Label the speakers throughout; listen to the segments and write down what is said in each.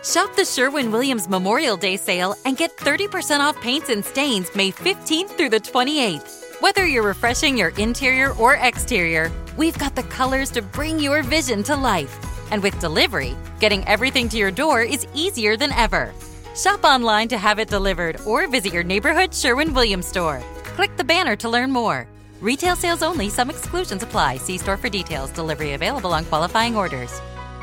Speaker 1: Shop the Sherwin Williams Memorial Day sale and get 30% off paints and stains May 15th through the 28th. Whether you're refreshing your interior or exterior, we've got the colors to bring your vision to life. And with delivery, getting everything to your door is easier than ever. Shop online to have it delivered or visit your neighborhood Sherwin Williams store. Click the banner to learn more. Retail sales only, some exclusions apply. See store for details. Delivery available on qualifying orders.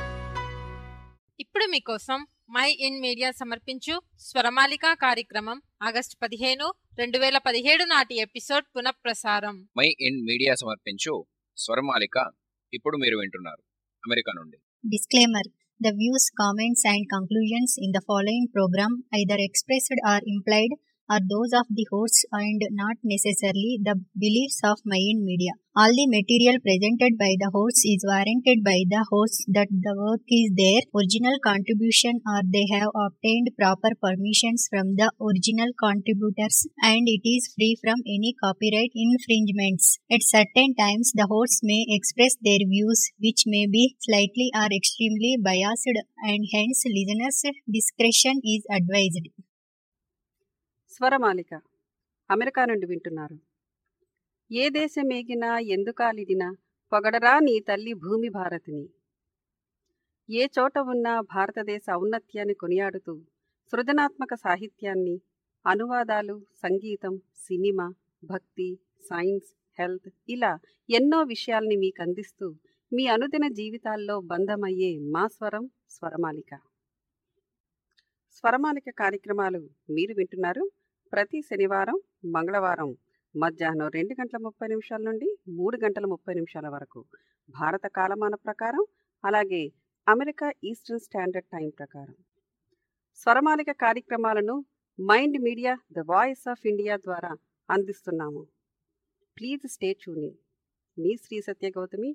Speaker 2: ఇప్పుడు మీకోసం my Mind media సమర్పించు స్వరమాలిక కార్యక్రమం August పదిహేను రెండు వేల పదిహేడు నాటి episode పునఃప్రసారం
Speaker 3: మై ఇన్ మీడియా సమర్పించు స్వరమాలిక ఇప్పుడు మీరు వింటున్నారు అమెరికా నుండి
Speaker 4: Disclaimer The views, comments, and conclusions in the following program, either expressed or implied, are those of the hosts and not necessarily the beliefs of Mayan Media. All the material presented by the hosts is warranted by the hosts that the work is their original contribution or they have obtained proper permissions from the original contributors and it is free from any copyright infringements. At certain times, the hosts may express their views which may be slightly or extremely biased and hence listeners' discretion is advised.
Speaker 5: Swaramalika America నుండి వింటున్నారు ఏ దేశమేగినా ఎందుకాలిడినా పొగడరా నీ తల్లి భూమి భారతిని ఏ చోట ఉన్నా భారతదేశ ఔన్నత్యాన్ని కొనియాడుతూ సృజనాత్మక సాహిత్యాన్ని అనువాదాలు సంగీతం సినిమా భక్తి సైన్స్ హెల్త్ ఇలా ఎన్నో విషయాల్ని మీకు అందిస్తూ మీ అనుదిన జీవితాల్లో బంధమయ్యే మా స్వరం స్వరమాలిక స్వరమాలిక కార్యక్రమాలు మీరు వింటున్నారు ప్రతి శనివారం మంగళవారం మధ్యాహ్నం రెండు గంటల ముప్పై నిమిషాల నుండి మూడు గంటల ముప్పై నిమిషాల వరకు భారత కాలమాన ప్రకారం అలాగే అమెరికా ఈస్టర్న్ స్టాండర్డ్ టైం ప్రకారం స్వరమాలిక కార్యక్రమాలను Mind Media the voice of India ద్వారా అందిస్తున్నాము ప్లీజ్ స్టే ట్యూనింగ్ మీ శ్రీ సత్య గౌతమి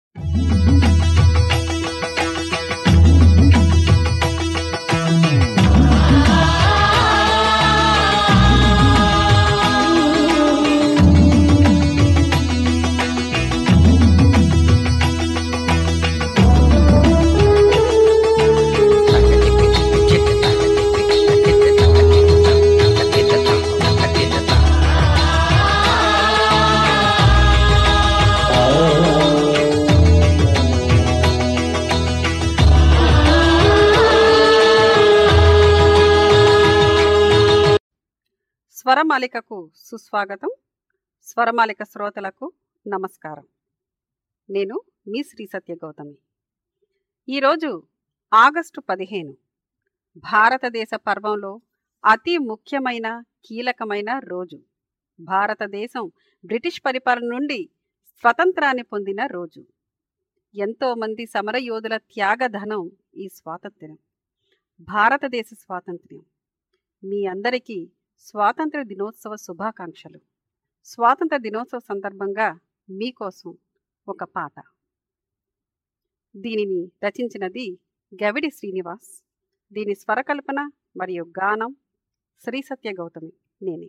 Speaker 5: స్వరమాలికకు సుస్వాగతం స్వరమాలిక శ్రోతలకు నమస్కారం నేను మీ శ్రీ సత్య గౌతమి ఈరోజు ఆగస్టు పదిహేను భారతదేశ పర్వంలో అతి ముఖ్యమైన కీలకమైన రోజు భారతదేశం బ్రిటిష్ పరిపాలన నుండి స్వతంత్రాన్ని పొందిన రోజు ఎంతోమంది సమరయోధుల త్యాగధనం ఈ స్వాతంత్ర్యం భారతదేశ స్వాతంత్ర్యం మీ అందరికీ స్వాతంత్ర దినోత్సవ శుభాకాంక్షలు స్వాతంత్ర దినోత్సవ సందర్భంగా మీకోసం ఒక పాట దీనిని రచించినది గవిడి శ్రీనివాస్ దీని స్వరకల్పన మరియు గానం శ్రీ సత్య గౌతమి నేనే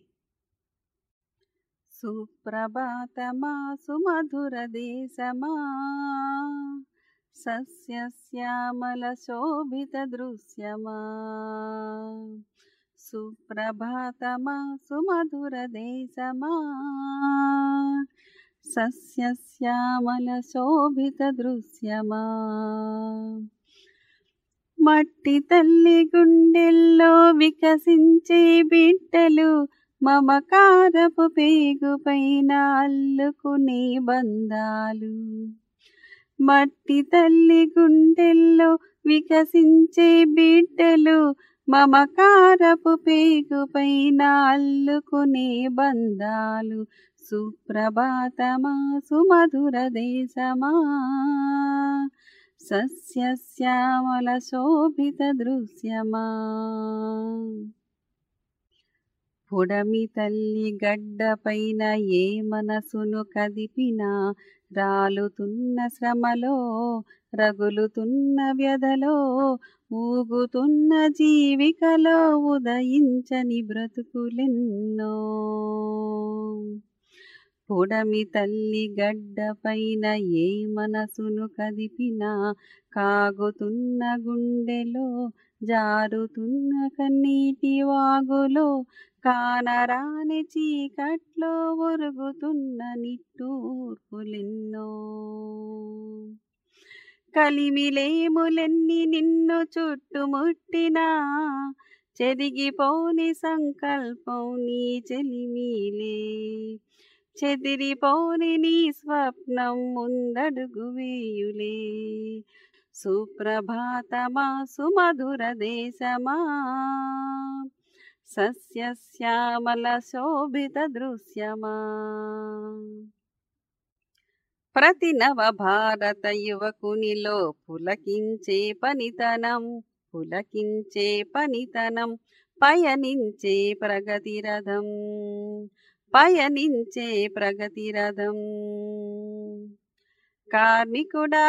Speaker 5: సుప్రభాతమా సుమధుర దేశమా సస్యశ్యామల శోభిత దృశ్యమా సుప్రభాతమా సుమధుర దేశమా సస్యశ్యామల శోభిత దృశ్యమా మట్టి తల్లి గుండెల్లో వికసించే బిడ్డలు మమకారపు పేగుపైన అల్లుకునే బంధాలు మట్టి తల్లి గుండెల్లో వికసించే బిడ్డలు మమకారపు పేగుపైన అల్లుకునే బంధాలు సుప్రభాతమా సుమధుర దేశమా సస్యశ్యామల శోభిత దృశ్యమా పుడమి తల్లి గడ్డపైన ఏ మనసును కదిపినా రాలుతున్న శ్రమలో రగులుతున్న వ్యధలో ఊగుతున్న జీవికలో ఉదయించని బ్రతుకులెన్నో పుడమి తల్లి గడ్డపైన ఏ మనసును కదిపినా కాగుతున్న గుండెలో జారుతున్న కన్నీటి వాగులో కానరాని చీకట్లో ఒరుగుతున్న నిట్టూర్పులెన్నో కలిమిలేములెన్ని నిన్ను చుట్టుముట్టినా చెరిగిపోని సంకల్పం నీ చెలిమిలే చెదిరిపోని నీ స్వప్నం ముందడుగు వేయులే సుప్రభాతమా సుమధుర దేశమా సస్యశ్యామల శోభిత దృశ్యమా ప్రతి నవ భారత యువకునిలో పులకించే పనితనం పులకించే పనితనం పయనించే ప్రగతి రథం పయనించే ప్రగతి రథం కార్మికుడా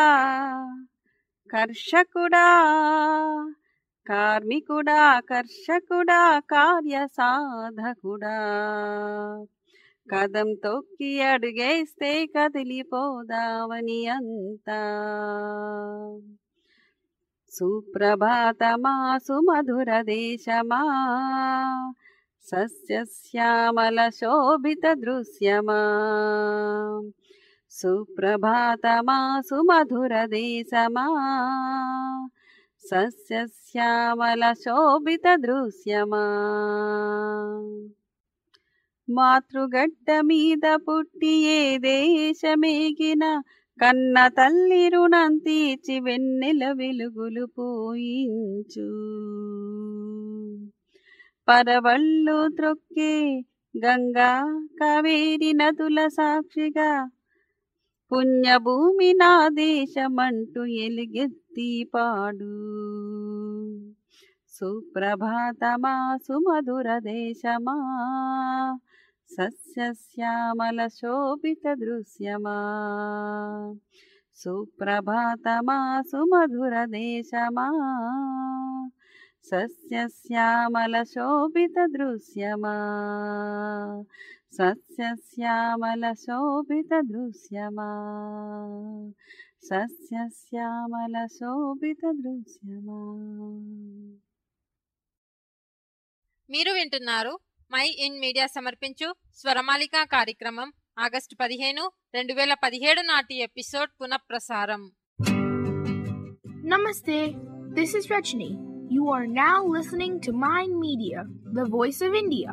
Speaker 5: కర్షకుడా కార్మికుడా కర్షకుడా కార్య సాధకుడా కదం తొక్కి అడుగేస్తే కదిలిపోదావని అంతా సుప్రభాతమా సుమధుర దేశమా సస్యశ్యామల శోభిత దృశ్యమా సుప్రభాతమా సుమధుర దేశమా సస్యశ్యామల శోభిత దృశ్యమా మాతృగడ్డ మీద పుట్టి ఏ దేశమేగిన కన్న తల్లి రుణం తీర్చి వెన్నెల వెలుగులు పోయించు పరవళ్ళు త్రొక్కే గంగా కావేరి నదుల సాక్షిగా పుణ్యభూమి నా దేశమంటూ ఎలుగెత్తి పాడు సుప్రభాతమా సుమధుర దేశమా సస్యశ్యామల శోభిత దృశ్యమా సుప్రభాతమా సుమధుర దేశమా సస్యశ్యామల శోభిత దృశ్యమా సస్యశ్యామల శోభిత దృశ్యమా సస్యశ్యామల శోభిత దృశ్యమా
Speaker 2: మీరు వింటున్నారు మై ఇన్ మీడియా సమర్పించు స్వరమాలిక కార్యక్రమం ఆగస్టు పదిహేను రెండు వేల పదిహేడు నాటి ఎపిసోడ్ పునఃప్రసారం
Speaker 6: Namaste. This is Rajni. You are now listening to Mind Media, the voice of India.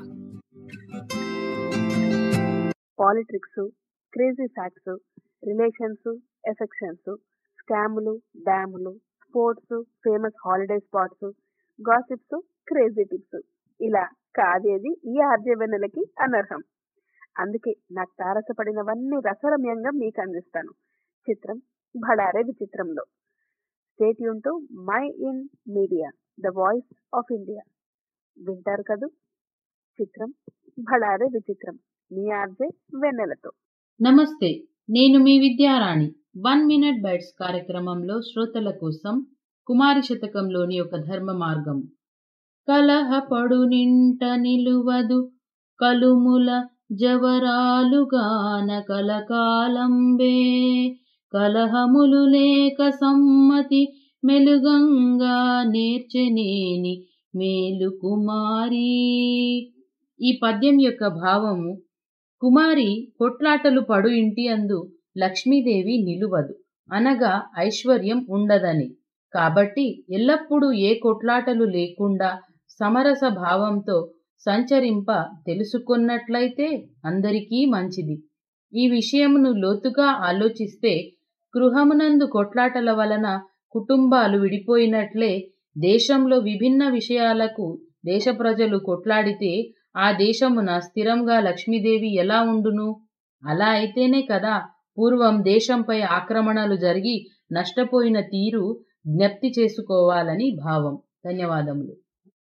Speaker 7: Politics crazy facts relations affections స్కాములు డ్యాములు sports famous holiday spots gossips crazy tips ఇలా కాదేది ఈ ఆర్జవెన్నెలకి అనర్హం అందుకే నాకు తారసపడినవన్నీ రసరమ్యంగా మీకు అందిస్తాను చిత్రం భడారే విచిత్రంలో స్టేట్ యూన్ to Mind Media the voice of India వింటారు కదూ చిత్రం భడారే విచిత్రం మీ ఆర్జే వెన్నెలతో
Speaker 8: నమస్తే నేను మీ విద్యారాణి వన్ మినిట్ బైట్స్ కార్యక్రమంలో శ్రోతల కోసం కుమారి శతకంలోని ఒక ధర్మ మార్గం కలహపడు నింట నిలువదు కలుముల జవరాలుగాన కలకాలంబే కలహములు లేక సమ్మతి మెలుగంగా నేర్చనేని మేలు కుమారి ఈ పద్యం యొక్క భావము కుమారి కొట్లాటలు పడు ఇంటి అందు లక్ష్మీదేవి నిలువదు అనగా ఐశ్వర్యం ఉండదని కాబట్టి ఎల్లప్పుడూ ఏ కొట్లాటలు లేకుండా సమరస భావంతో సంచరింప తెలుసుకున్నట్లయితే అందరికీ మంచిది ఈ విషయమును లోతుగా ఆలోచిస్తే గృహమునందు కొట్లాటల వలన కుటుంబాలు విడిపోయినట్లే దేశంలో విభిన్న విషయాలకు దేశ ప్రజలు కొట్లాడితే ఆ దేశమున స్థిరంగా లక్ష్మీదేవి ఎలా ఉండును అలా అయితేనే కదా పూర్వం దేశంపై ఆక్రమణలు జరిగి నష్టపోయిన తీరు జ్ఞప్తి చేసుకోవాలని భావం ధన్యవాదములు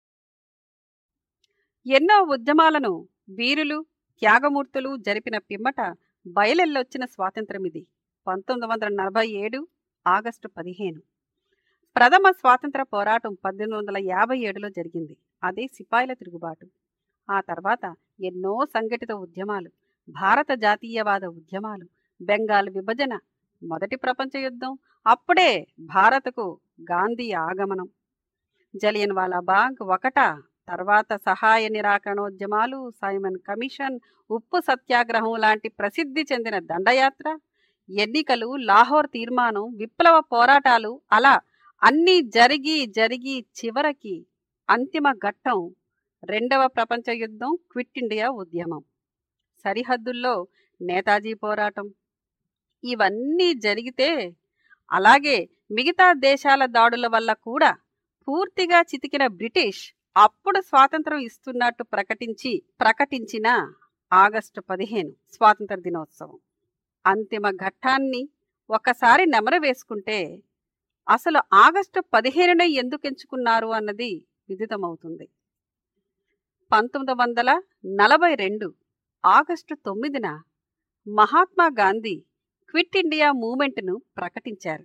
Speaker 5: ఎన్నో ఉద్యమాలను వీరులు త్యాగమూర్తులు జరిపిన పిమ్మట బయలెల్లొచ్చిన స్వాతంత్రం ఇది పంతొమ్మిది వందల నలభై ఏడు ఆగస్టు పదిహేను ప్రథమ స్వాతంత్ర పోరాటం పద్దెనిమిది వందల యాభై ఏడులో జరిగింది అదే సిపాయిల తిరుగుబాటు ఆ తర్వాత ఎన్నో సంఘటిత ఉద్యమాలు భారత జాతీయవాద ఉద్యమాలు బెంగాల్ విభజన మొదటి ప్రపంచ యుద్ధం అప్పుడే భారత్కు గాంధీ ఆగమనం జలియన్ వాలాబాగ్ ఒకట తర్వాత సహాయ నిరాకరణోద్యమాలు సైమన్ కమిషన్ ఉప్పు సత్యాగ్రహం లాంటి ప్రసిద్ధి చెందిన దండయాత్ర ఎన్నికలు లాహోర్ తీర్మానం విప్లవ పోరాటాలు అలా అన్నీ జరిగి జరిగి చివరికి అంతిమ ఘట్టం రెండవ ప్రపంచ యుద్ధం క్విట్ ఇండియా ఉద్యమం సరిహద్దుల్లో నేతాజీ పోరాటం ఇవన్నీ జరిగితే అలాగే మిగతా దేశాల దాడుల వల్ల కూడా పూర్తిగా చితికిన బ్రిటిష్ అప్పుడు స్వాతంత్రం ఇస్తున్నట్టు ప్రకటించి ప్రకటించిన ఆగస్టు పదిహేను స్వాతంత్ర దినోత్సవం అంతిమ ఘట్టాన్ని ఒకసారి నెమరు వేసుకుంటే అసలు ఆగస్టు పదిహేనున ఎందుకు ఎంచుకున్నారు అన్నది విదితమవుతుంది పంతొమ్మిది వందల నలభై రెండు ఆగస్టు తొమ్మిదిన మహాత్మా గాంధీ క్విట్ ఇండియా మూమెంట్ను ప్రకటించారు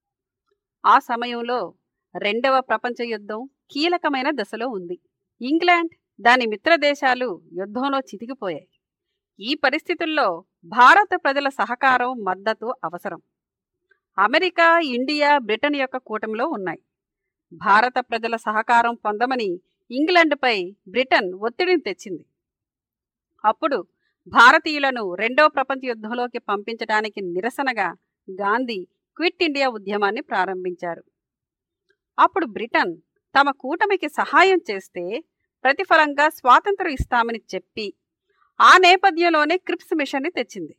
Speaker 5: ఆ సమయంలో రెండవ ప్రపంచ యుద్ధం కీలకమైన దశలో ఉంది ఇంగ్లాండ్ దాని మిత్ర దేశాలు యుద్ధంలో చితికిపోయాయి ఈ పరిస్థితుల్లో భారత ప్రజల సహకారం మద్దతు అవసరం అమెరికా ఇండియా బ్రిటన్ యొక్క కూటమిలో ఉన్నాయి భారత ప్రజల సహకారం పొందమని ఇంగ్లాండ్పై బ్రిటన్ ఒత్తిడిని తెచ్చింది అప్పుడు భారతీయులను రెండవ ప్రపంచ యుద్ధంలోకి పంపించడానికి నిరసనగా గాంధీ క్విట్ ఇండియా ఉద్యమాన్ని ప్రారంభించారు అప్పుడు బ్రిటన్ తమ కూటమికి సహాయం చేస్తే ప్రతిఫలంగా స్వాతంత్రం ఇస్తామని చెప్పి ఆ నేపథ్యంలోనే క్రిప్స్ మిషన్ని తెచ్చింది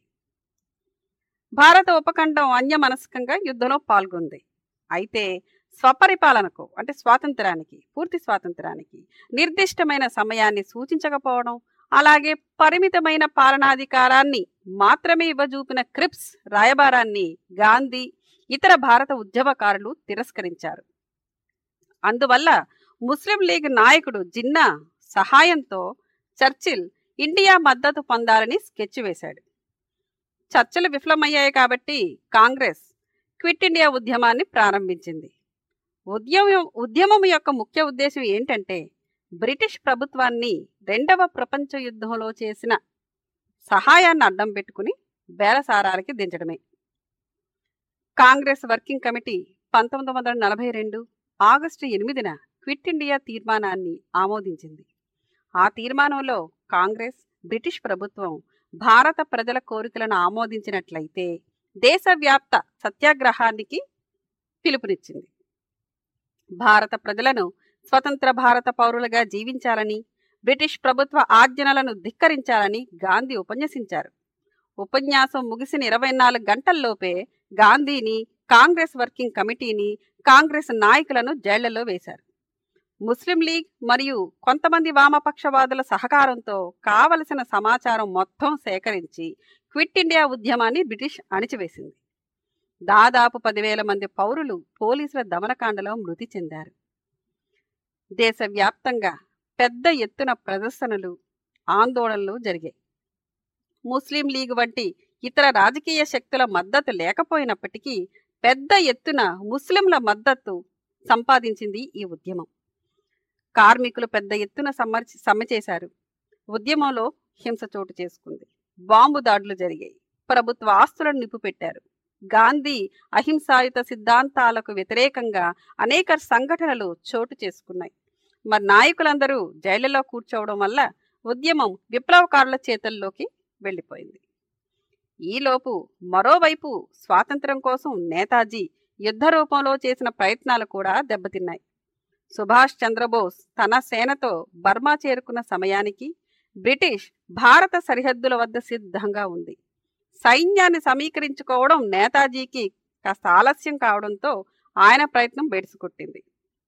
Speaker 5: భారత ఉపఖండం అన్యమనస్కంగా యుద్ధంలో పాల్గొంది అయితే స్వపరిపాలనకు అంటే స్వాతంత్రానికి పూర్తి స్వాతంత్రానికి నిర్దిష్టమైన సమయాన్ని సూచించకపోవడం అలాగే పరిమితమైన పాలనాధికారాన్ని మాత్రమే ఇవ్వజూపిన క్రిప్స్ రాయబారాన్ని గాంధీ ఇతర భారత ఉద్యమకారులు తిరస్కరించారు అందువల్ల ముస్లిం లీగ్ నాయకుడు జిన్నా సహాయంతో చర్చిల్ ఇండియా మద్దతు పొందాలని స్కెచ్ వేశాడు చర్చలు విఫలమయ్యాయి కాబట్టి కాంగ్రెస్ క్విట్ ఇండియా ఉద్యమాన్ని ప్రారంభించింది ఉద్యమం ఉద్యమం యొక్క ముఖ్య ఉద్దేశం ఏంటంటే బ్రిటిష్ ప్రభుత్వాన్ని రెండవ ప్రపంచ యుద్ధంలో చేసిన సహాయాన్ని అడ్డం పెట్టుకుని బేలసారాలకి దించడమే కాంగ్రెస్ వర్కింగ్ కమిటీ పంతొమ్మిది వందల నలభై రెండు ఆగస్టు ఎనిమిదిన క్విట్ ఇండియా తీర్మానాన్ని ఆమోదించింది ఆ తీర్మానంలో కాంగ్రెస్ బ్రిటిష్ ప్రభుత్వం భారత ప్రజల కోరికలను ఆమోదించినట్లయితే దేశవ్యాప్త సత్యాగ్రహానికి పిలుపునిచ్చింది భారత ప్రజలను స్వతంత్ర భారత పౌరులుగా జీవించాలని బ్రిటిష్ ప్రభుత్వ ఆజ్ఞలను ధిక్కరించాలని గాంధీ ఉపన్యసించారు ఉపన్యాసం ముగిసిన ఇరవై నాలుగు గంటల్లోపే గాంధీని కాంగ్రెస్ వర్కింగ్ కమిటీని కాంగ్రెస్ నాయకులను జైళ్లలో వేశారు ముస్లిం లీగ్ మరియు కొంతమంది వామపక్షవాదుల సహకారంతో కావలసిన సమాచారం మొత్తం సేకరించి క్విట్ ఇండియా ఉద్యమాన్ని బ్రిటిష్ అణిచివేసింది దాదాపు పదివేల మంది పౌరులు పోలీసుల దమనకాండలో మృతి చెందారు దేశవ్యాప్తంగా పెద్ద ఎత్తున ప్రదర్శనలు ఆందోళనలు జరిగాయి ముస్లిం లీగ్ వంటి ఇతర రాజకీయ శక్తుల మద్దతు లేకపోయినప్పటికీ పెద్ద ఎత్తున ముస్లింల మద్దతు సంపాదించింది ఈ ఉద్యమం కార్మికులు పెద్ద ఎత్తున సమ్మర్ సమ్మె చేశారు ఉద్యమంలో హింస చోటు చేసుకుంది బాంబు దాడులు జరిగాయి ప్రభుత్వ ఆస్తులను నిప్పుపెట్టారు గాంధీ అహింసాయుత సిద్ధాంతాలకు వ్యతిరేకంగా అనేక సంఘటనలు చోటు చేసుకున్నాయి మరి నాయకులందరూ జైళ్లలో కూర్చోవడం వల్ల ఉద్యమం విప్లవకారుల చేతుల్లోకి వెళ్ళిపోయింది ఈలోపు మరోవైపు స్వాతంత్రం కోసం నేతాజీ యుద్ధ రూపంలో చేసిన ప్రయత్నాలు కూడా దెబ్బతిన్నాయి సుభాష్ చంద్రబోస్ తన సేనతో బర్మా చేరుకున్న సమయానికి బ్రిటిష్ భారత సరిహద్దుల వద్ద సిద్ధంగా ఉంది సైన్యాన్ని సమీకరించుకోవడం నేతాజీకి కాస్త ఆలస్యం కావడంతో ఆయన ప్రయత్నం బెడిసికొట్టింది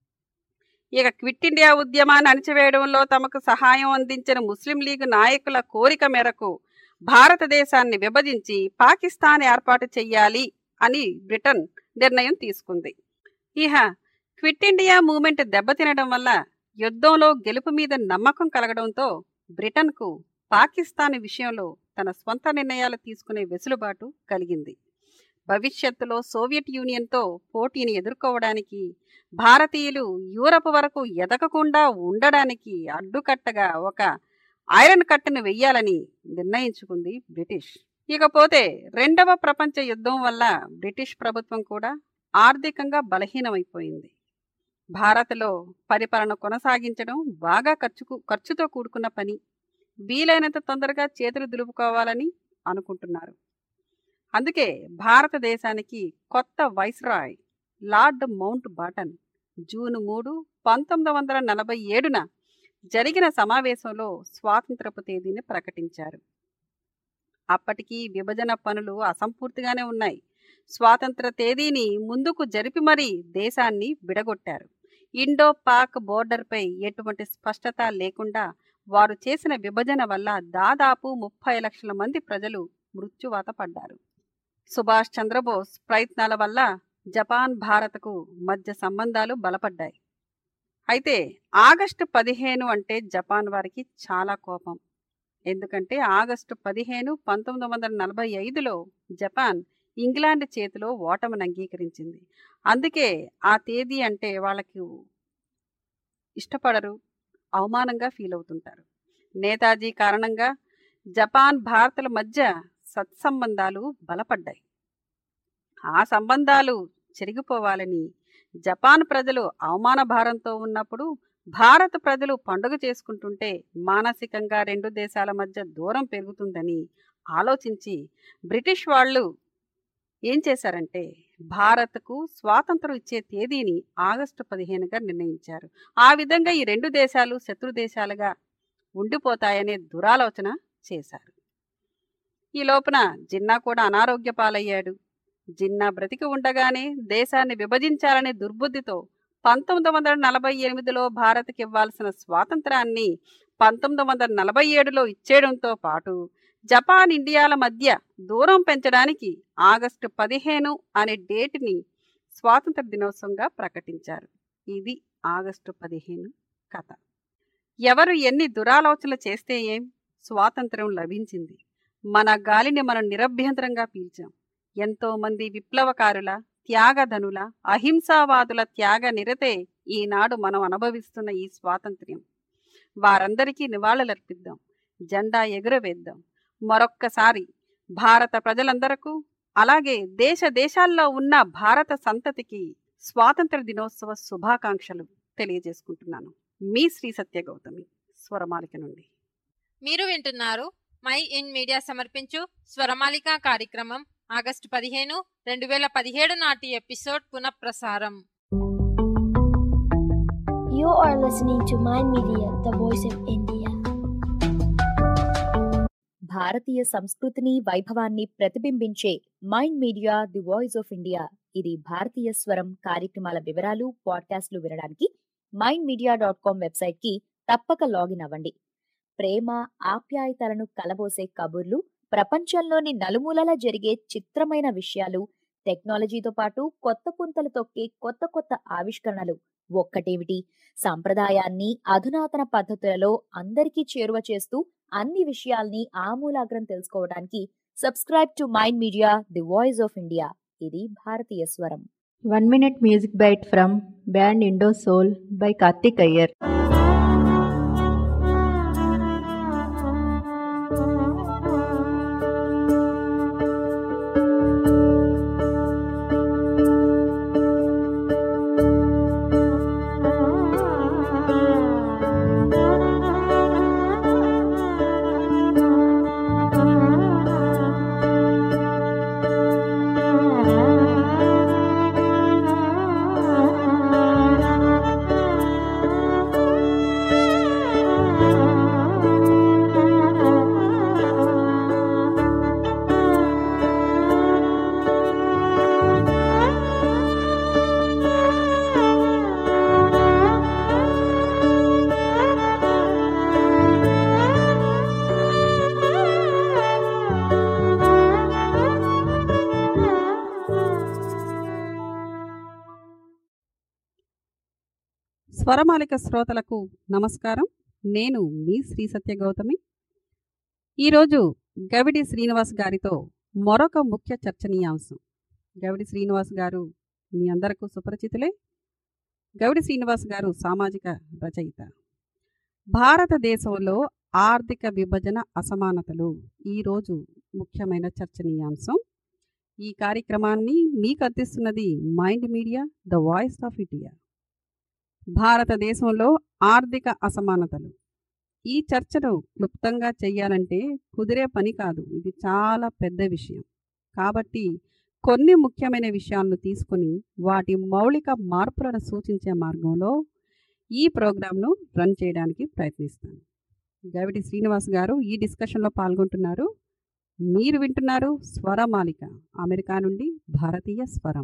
Speaker 5: ఇక క్విట్ ఇండియా ఉద్యమాన్ని అణిచివేయడంలో తమకు సహాయం అందించిన ముస్లిం లీగ్ నాయకుల కోరిక మేరకు భారతదేశాన్ని విభజించి పాకిస్తాన్ ఏర్పాటు చెయ్యాలి అని బ్రిటన్ నిర్ణయం తీసుకుంది ఇహ క్విట్ ఇండియా మూమెంట్ దెబ్బతినడం వల్ల యుద్ధంలో గెలుపు మీద నమ్మకం కలగడంతో బ్రిటన్కు పాకిస్తాన్ విషయంలో తన స్వంత నిర్ణయాలు తీసుకునే వెసులుబాటు కలిగింది భవిష్యత్తులో సోవియట్ యూనియన్తో పోటీని ఎదుర్కోవడానికి భారతీయులు యూరప్ వరకు ఎదగకుండా ఉండడానికి అడ్డుకట్టగా ఒక ఐరన్ కట్టను వెయ్యాలని నిర్ణయించుకుంది బ్రిటిష్ ఇకపోతే రెండవ ప్రపంచ యుద్ధం వల్ల బ్రిటిష్ ప్రభుత్వం కూడా ఆర్థికంగా బలహీనమైపోయింది భారత్లో పరిపాలన కొనసాగించడం బాగా ఖర్చుకు ఖర్చుతో కూడుకున్న పని వీలైనంత తొందరగా చేతులు దులుపుకోవాలని అనుకుంటున్నారు అందుకే భారతదేశానికి కొత్త viceroy lord Mountbatten June మూడు పంతొమ్మిది వందల నలభై ఏడున జరిగిన సమావేశంలో స్వాతంత్రపు తేదీని ప్రకటించారు అప్పటికి విభజన పనులు అసంపూర్తిగానే ఉన్నాయి స్వాతంత్ర తేదీని ముందుకు జరిపి మరీ దేశాన్ని విడగొట్టారు ఇండో పాక్ బోర్డర్పై ఎటువంటి స్పష్టత లేకుండా వారు చేసిన విభజన వల్ల దాదాపు ముప్పై లక్షల మంది ప్రజలు మృత్యువాత పడ్డారు సుభాష్ చంద్రబోస్ ప్రయత్నాల వల్ల జపాన్ భారత్కు మధ్య సంబంధాలు బలపడ్డాయి అయితే ఆగస్టు పదిహేను అంటే జపాన్ వారికి చాలా కోపం ఎందుకంటే ఆగస్టు పదిహేను పంతొమ్మిది వందల నలభై ఐదులో జపాన్ ఇంగ్లాండ్ చేతిలో ఓటమిని అంగీకరించింది అందుకే ఆ తేదీ అంటే వాళ్ళకి ఇష్టపడరు అవమానంగా ఫీల్ అవుతుంటారు నేతాజీ కారణంగా జపాన్ భారత్ల మధ్య సత్సంబంధాలు బలపడ్డాయి ఆ సంబంధాలు చెరిగిపోవాలని జపాన్ ప్రజలు అవమాన భారంతో ఉన్నప్పుడు భారత ప్రజలు పండుగ చేసుకుంటుంటే మానసికంగా రెండు దేశాల మధ్య దూరం పెరుగుతుందని ఆలోచించి బ్రిటిష్ వాళ్ళు ఏం చేశారంటే భారత్కు స్వాతంత్రం ఇచ్చే తేదీని ఆగస్టు పదిహేనుగా నిర్ణయించారు ఆ విధంగా ఈ రెండు దేశాలు శత్రు దేశాలుగా ఉండిపోతాయనే దురాలోచన చేశారు ఈ లోపున జిన్నా కూడా అనారోగ్య పాలయ్యాడు జిన్నా బ్రతికి ఉండగానే దేశాన్ని విభజించాలనే దుర్బుద్ధితో పంతొమ్మిది వందల నలభై ఎనిమిదిలో భారత్కి ఇవ్వాల్సిన స్వాతంత్రాన్ని పంతొమ్మిది వందల నలభై ఏడులో ఇచ్చేయడంతో పాటు జపాన్ ఇండియాల మధ్య దూరం పెంచడానికి ఆగస్టు పదిహేను అనే డేట్ని స్వాతంత్ర దినోత్సవంగా ప్రకటించారు ఇది ఆగస్టు పదిహేను కథ ఎవరు ఎన్ని దురాలోచనలు చేస్తే ఏం స్వాతంత్రం లభించింది మన గాలిని మనం నిరభ్యంతరంగా పీల్చాం ఎంతో మంది విప్లవకారుల త్యాగధనుల అహింసావాదుల త్యాగ నిరతే ఈనాడు మనం అనుభవిస్తున్న ఈ స్వాతంత్ర్యం వారందరికీ నివాళులర్పిద్దాం జెండా ఎగురవేద్దాం మరొక్కసారి భారత ప్రజలందరకు అలాగే దేశ దేశాల్లో ఉన్న భారత సంతతికి స్వాతంత్ర దినోత్సవ శుభాకాంక్షలు తెలియజేసుకుంటున్నాను మీ శ్రీ సత్య గౌతమి స్వరమాలిక నుండి
Speaker 2: మీరు వింటున్నారు మై ఇన్ మీడియా సమర్పించు స్వరమాలిక కార్యక్రమం ఆగస్టు పదిహేను రెండు వేల పదిహేడు నాటి ఎపిసోడ్ పునఃప్రసారం
Speaker 9: You are listening to Mind Media, the voice of India.
Speaker 10: భారతీయ సంస్కృతిని వైభవాన్ని ప్రతిబింబించే Mind Media the voice of India ఇది భారతీయ స్వరం కార్యక్రమాల వివరాలు పాడ్కాస్ట్లు వినడానికి Mind Media dot com website కి తప్పక లాగిన్ అవ్వండి ప్రేమ ఆప్యాయతలను కలబోసే కబుర్లు ప్రపంచంలోని నలుమూలలా జరిగే చిత్రమైన విషయాలు టెక్నాలజీతో పాటు కొత్త పుంతలు తొక్కే కొత్త కొత్త ఆవిష్కరణలు ఒక్కటేమిటి సంప్రదాయాన్ని అధునాతన పద్ధతులలో అందరికీ చేరువ చేస్తూ అన్ని విషయాల్ని ఆమూలాగ్రం తెలుసుకోవడానికి subscribe to Mind Media the voice of India ఇది భారతీయ స్వరం
Speaker 4: One minute music bite from band Indo Soul by Karthik Iyer.
Speaker 5: స్వరమాలిక శ్రోతలకు నమస్కారం నేను మీ శ్రీ సత్య గౌతమి ఈరోజు గవిడి శ్రీనివాస్ గారితో మరొక ముఖ్య చర్చనీయాంశం గవిడి శ్రీనివాస్ గారు మీ అందరకు సుపరిచితులే గవిడి శ్రీనివాస్ గారు సామాజిక రచయిత భారతదేశంలో ఆర్థిక విభజన అసమానతలు ఈరోజు ముఖ్యమైన చర్చనీయాంశం ఈ కార్యక్రమాన్ని మీకు అందిస్తున్నది Mind Media the voice of India భారతదేశంలో ఆర్థిక అసమానతలు ఈ చర్చను క్లుప్తంగా చేయాలంటే కుదిరే పని కాదు ఇది చాలా పెద్ద విషయం కాబట్టి కొన్ని ముఖ్యమైన విషయాలను తీసుకొని వాటి మౌలిక మార్పులను సూచించే మార్గంలో ఈ ప్రోగ్రాంను రన్ చేయడానికి ప్రయత్నిస్తాను గవిడి శ్రీనివాస్ గారు ఈ డిస్కషన్లో పాల్గొంటున్నారు మీరు వింటున్నారు స్వరమాలిక అమెరికా నుండి భారతీయ స్వరం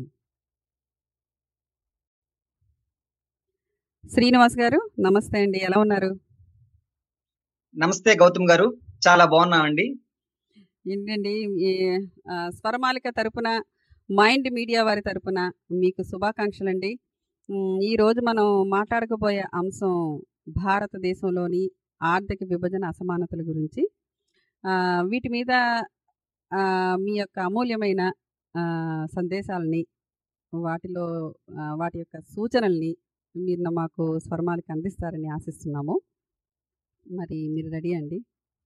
Speaker 5: శ్రీనివాస్ గారు నమస్తే అండి ఎలా ఉన్నారు
Speaker 11: నమస్తే గౌతమ్ గారు చాలా బాగున్నామండి
Speaker 5: ఏంటండి ఈ ఆ, స్వరమాలిక తరపున మైండ్ మీడియా వారి తరపున మీకు శుభాకాంక్షలు అండి ఈ రోజు మనం మాట్లాడకపోయే అంశం భారతదేశంలోని ఆర్థిక విభజన అసమానతల గురించి ఆ, వీటి మీద ఆ, మీ యొక్క అమూల్యమైన ఆ, సందేశాలని వాటిలో ఆ, వాటి యొక్క సూచనల్ని మీరు మాకు స్వరమాలిక అందిస్తారని ఆశిస్తున్నాము మరి మీరు రెడీ అండి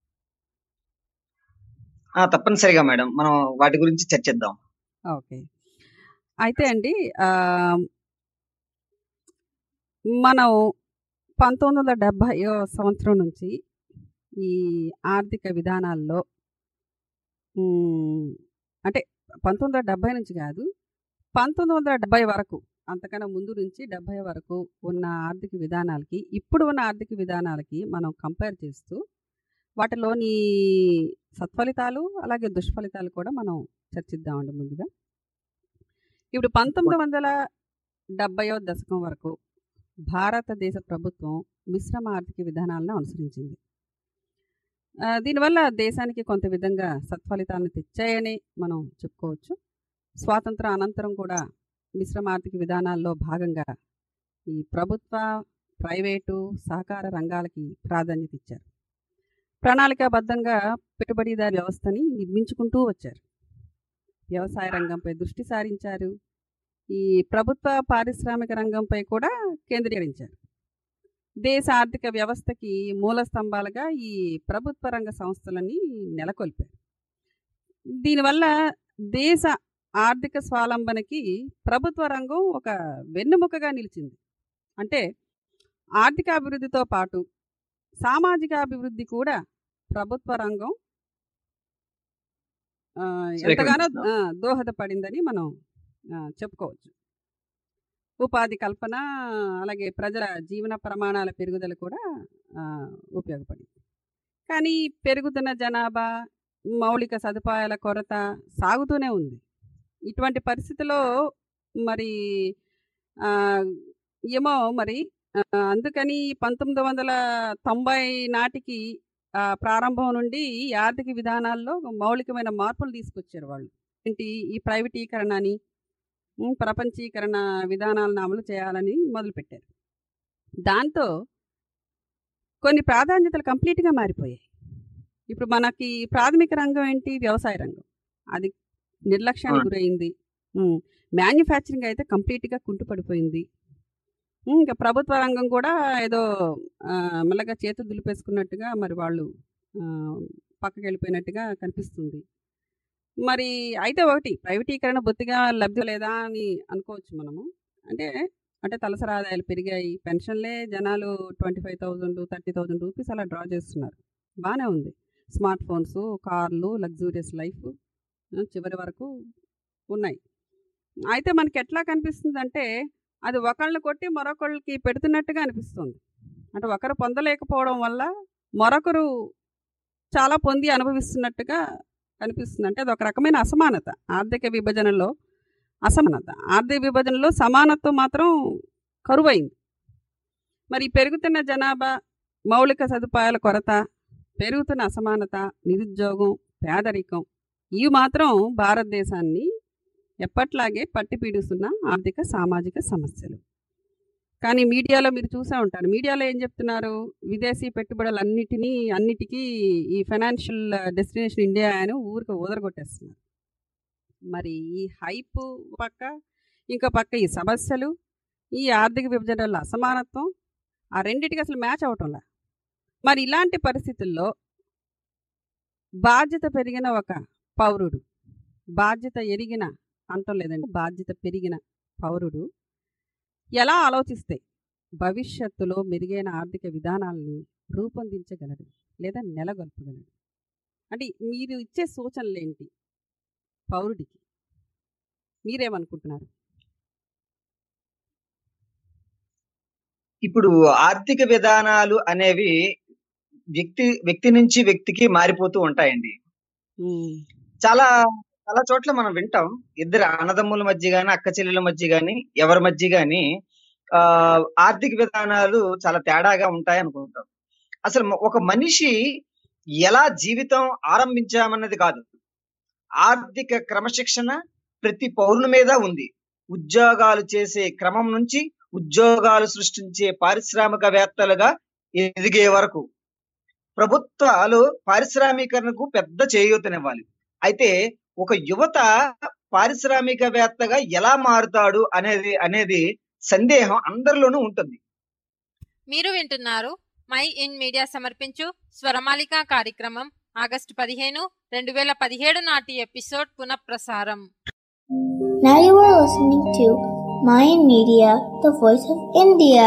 Speaker 11: ఆ తప్పనిసరిగా మేడం మనం వాటి గురించి చర్చిద్దాం
Speaker 5: ఓకే అయితే అండి ఆ, మనం పంతొమ్మిది వందల డెబ్భై సంవత్సరం నుంచి ఈ ఆర్థిక విధానాల్లో ఉమ్, అంటే పంతొమ్మిది వందల డెబ్భై నుంచి కాదు పంతొమ్మిది వందల డెబ్భై వరకు అంతకన్నా ముందు నుంచి డెబ్భై వరకు ఉన్న ఆర్థిక విధానాలకి ఇప్పుడు ఉన్న ఆర్థిక విధానాలకి మనం కంపేర్ చేస్తూ వాటిలోని సత్ఫలితాలు అలాగే దుష్ఫలితాలు కూడా మనం చర్చిద్దామండి ముందుగా ఇప్పుడు పంతొమ్మిది వందల డెబ్భైవ దశకం వరకు భారతదేశ ప్రభుత్వం మిశ్రమ ఆర్థిక విధానాలను అనుసరించింది ఆ, దీనివల్ల దేశానికి కొంత విధంగా సత్ఫలితాలను తెచ్చాయని మనం చెప్పుకోవచ్చు స్వాతంత్ర అనంతరం కూడా మిశ్రమ ఆర్థిక విధానాల్లో భాగంగా ఈ ప్రభుత్వ ప్రైవేటు సహకార రంగాలకి ప్రాధాన్యత ఇచ్చారు ప్రణాళికాబద్ధంగా పెట్టుబడిదారి వ్యవస్థని నిర్మించుకుంటూ వచ్చారు వ్యవసాయ రంగంపై దృష్టి సారించారు ఈ ప్రభుత్వ పారిశ్రామిక రంగంపై కూడా కేంద్రీకరించారు దేశ ఆర్థిక వ్యవస్థకి మూల స్తంభాలుగా ఈ ప్రభుత్వ రంగ సంస్థలని నెలకొల్పారు దీనివల్ల దేశ ఆర్థిక స్వాలంబనకి ప్రభుత్వ రంగం ఒక వెన్నుముకగా నిలిచింది అంటే ఆర్థిక అభివృద్ధితో పాటు సామాజిక అభివృద్ధి కూడా ప్రభుత్వ రంగం ఆ, ఎంతగానో ఆ, దోహదపడిందని మనం ఆ, చెప్పుకోవచ్చు ఉపాధి కల్పన అలాగే ప్రజల జీవన ప్రమాణాల పెరుగుదల కూడా ఆ, ఉపయోగపడింది కానీ పెరుగుతున్న జనాభా మౌలిక సదుపాయాల కొరత సాగుతూనే ఉంది ఇటువంటి పరిస్థితిలో మరి ఆ, ఏమో మరి ఆ, అందుకని పంతొమ్మిది వందల తొంభై నాటికి ఆ, ప్రారంభం నుండి ఈ ఆర్థిక విధానాల్లో మౌలికమైన మార్పులు తీసుకొచ్చారు వాళ్ళు ఏంటి ఈ ప్రైవేటీకరణ అని ఉమ్, ప్రపంచీకరణ విధానాలను అమలు చేయాలని మొదలుపెట్టారు దాంతో కొన్ని ప్రాధాన్యతలు కంప్లీట్గా మారిపోయాయి ఇప్పుడు మనకి ప్రాథమిక రంగం ఏంటి వ్యవసాయ రంగం అది నిర్లక్ష్యానికి
Speaker 11: అవును.
Speaker 5: గురైంది మ్యానుఫ్యాక్చరింగ్ అయితే కంప్లీట్గా కుంటుపడిపోయింది ఉమ్, ఇంకా ప్రభుత్వ రంగం కూడా ఏదో ఆ, మెల్లగా చేతులు దులిపేసుకున్నట్టుగా మరి వాళ్ళు ఆ, పక్కకి వెళ్ళిపోయినట్టుగా కనిపిస్తుంది మరి అయితే ఒకటి ప్రైవేటీకరణ బొత్తిగా లబ్ధి లేదా అని అనుకోవచ్చు మనము అంటే అంటే తలసరి ఆదాయాలు పెరిగాయి పెన్షన్లే జనాలు twenty five thousand thirty thousand rupees అలా డ్రా చేస్తున్నారు బాగానే ఉంది స్మార్ట్ ఫోన్స్ కార్లు లగ్జూరియస్ లైఫ్ చివరి వరకు ఉన్నాయి అయితే మనకి ఎట్లా కనిపిస్తుంది అంటే అది ఒకళ్ళని కొట్టి మరొకళ్ళకి పెడుతున్నట్టుగా అనిపిస్తుంది అంటే ఒకరు పొందలేకపోవడం వల్ల మరొకరు చాలా పొంది అనుభవిస్తున్నట్టుగా కనిపిస్తుంది అంటే అది ఒక రకమైన అసమానత ఆర్థిక విభజనలో అసమానత ఆర్థిక విభజనలో సమానత్వం మాత్రం కరువైంది మరి ఈ పెరుగుతున్న జనాభా మౌలిక సదుపాయాల కొరత పెరుగుతున్న అసమానత నిరుద్యోగం పేదరికం ఇవి మాత్రం భారతదేశాన్ని ఎప్పట్లాగే పట్టి పీడిస్తున్న ఆర్థిక సామాజిక సమస్యలు కానీ మీడియాలో మీరు చూసే ఉంటారు మీడియాలో ఏం చెప్తున్నారు విదేశీ పెట్టుబడులన్నిటినీ అన్నిటికీ ఈ ఫైనాన్షియల్ డెస్టినేషన్ ఇండియా అని ఊరికి ఊదరగొట్టేస్తున్నారు మరి ఈ హైప్ పక్క ఇంకో పక్క ఈ సమస్యలు ఈ ఆర్థిక విభజనల అసమానత్వం ఆ రెండిటికి అసలు మ్యాచ్ అవటంలా మరి ఇలాంటి పరిస్థితుల్లో బాధ్యత పెరిగిన ఒక పౌరుడు బాధ్యత ఎరిగిన అంటం లేదండి బాధ్యత పెరిగిన పౌరుడు ఎలా ఆలోచిస్తే భవిష్యత్తులో మెరుగైన ఆర్థిక విధానాలని రూపొందించగలడు లేదా నెలగొల్పగలడు అంటే మీరు ఇచ్చే సూచనలు ఏంటి పౌరుడికి మీరేమనుకుంటున్నారు
Speaker 11: ఇప్పుడు ఆర్థిక విధానాలు అనేవి వ్యక్తి వ్యక్తి నుంచి వ్యక్తికి మారిపోతూ ఉంటాయండి చాలా చాలా చోట్ల మనం వింటాం ఇద్దరు అన్నదమ్ముల మధ్య గాని అక్క చెల్లెల మధ్య గాని ఎవరి మధ్య గాని ఆ ఆర్థిక విధానాలు చాలా తేడాగా ఉంటాయి అనుకుంటాం అసలు మ- ఒక మనిషి ఎలా జీవితం ఆరంభించామన్నది కాదు ఆర్థిక క్రమశిక్షణ ప్రతి పౌరుని మీద ఉంది ఉద్యోగాలు చేసే క్రమం నుంచి ఉద్యోగాలు సృష్టించే పారిశ్రామికవేత్తలుగా ఎదిగే వరకు ప్రభుత్వాలు పారిశ్రామీకరణకు పెద్ద చేయూతనివ్వాలి అయితే ఒక యువత పారిశ్రామికవేత్తగా ఎలా మారుతాడు అనేది అనేది సందేహం అందరిలోనూ ఉంటుంది
Speaker 2: మీరు వింటున్నారు మై ఇన్ మీడియా సమర్పించు స్వరమాలిక కార్యక్రమం ఆగస్టు పదిహేను రెండు వేల పదిహేడు నాటి ఎపిసోడ్ పునఃప్రసారం
Speaker 9: Now you are listening to Mayan Media, the voice of India.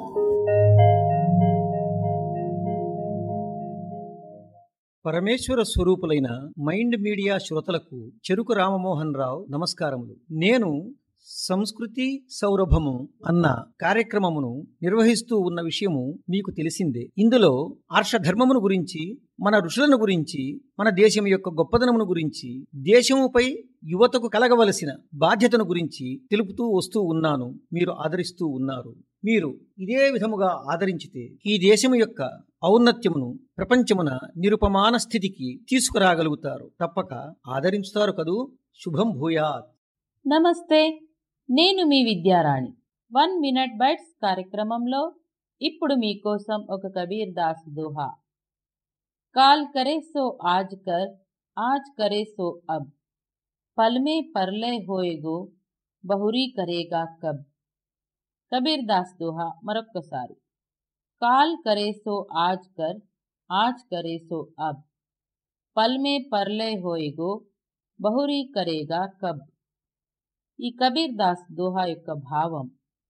Speaker 12: పరమేశ్వర స్వరూపులైన మైండ్ మీడియా శ్రోతలకు చెరుకు రామమోహన్ రావు నమస్కారములు నేను సంస్కృతి సౌరభము అన్న కార్యక్రమమును నిర్వహిస్తూ ఉన్న విషయము మీకు తెలిసిందే ఇందులో ఆర్షధర్మమును గురించి మన ఋషులను గురించి మన దేశం యొక్క గొప్పదనమును గురించి దేశముపై యువతకు కలగవలసిన బాధ్యతను గురించి తెలుపుతూ వస్తూ ఉన్నాను మీరు ఆదరిస్తూ ఉన్నారు మీరు ఇదే విధముగా ఆదరించితే ఈ దేశము యొక్క ఔన్నత్యమును ప్రపంచమున నిరుపమాన స్థితికి తీసుకురాగలుగుతారు తప్పక ఆదరించుతారు కదూ శుభం భూయాత్
Speaker 8: నమస్తే నేను మీ విద్యారాణి వన్ మినిట్ బైట్స్ కార్యక్రమంలో ఇప్పుడు మీకోసం ఒక కబీర్ దాస్ దోహా కాల్ కరే సో ఆజ్ కర్ ఆజ్ కరే సో అబ్ పల్మే పర్లే హోయగో బహురీ కరేగా కబ్ కబీర్ దాస్ దోహా మరొక్కసారి కాల్ కరే సో ఆజ్ కర్ ఆజ్ కరే సో అబ్ పల్మే పర్లే హోయగో బహురీ కరేగా కబ్ ఈ కబీర్ దాస్ దోహా యొక్క భావం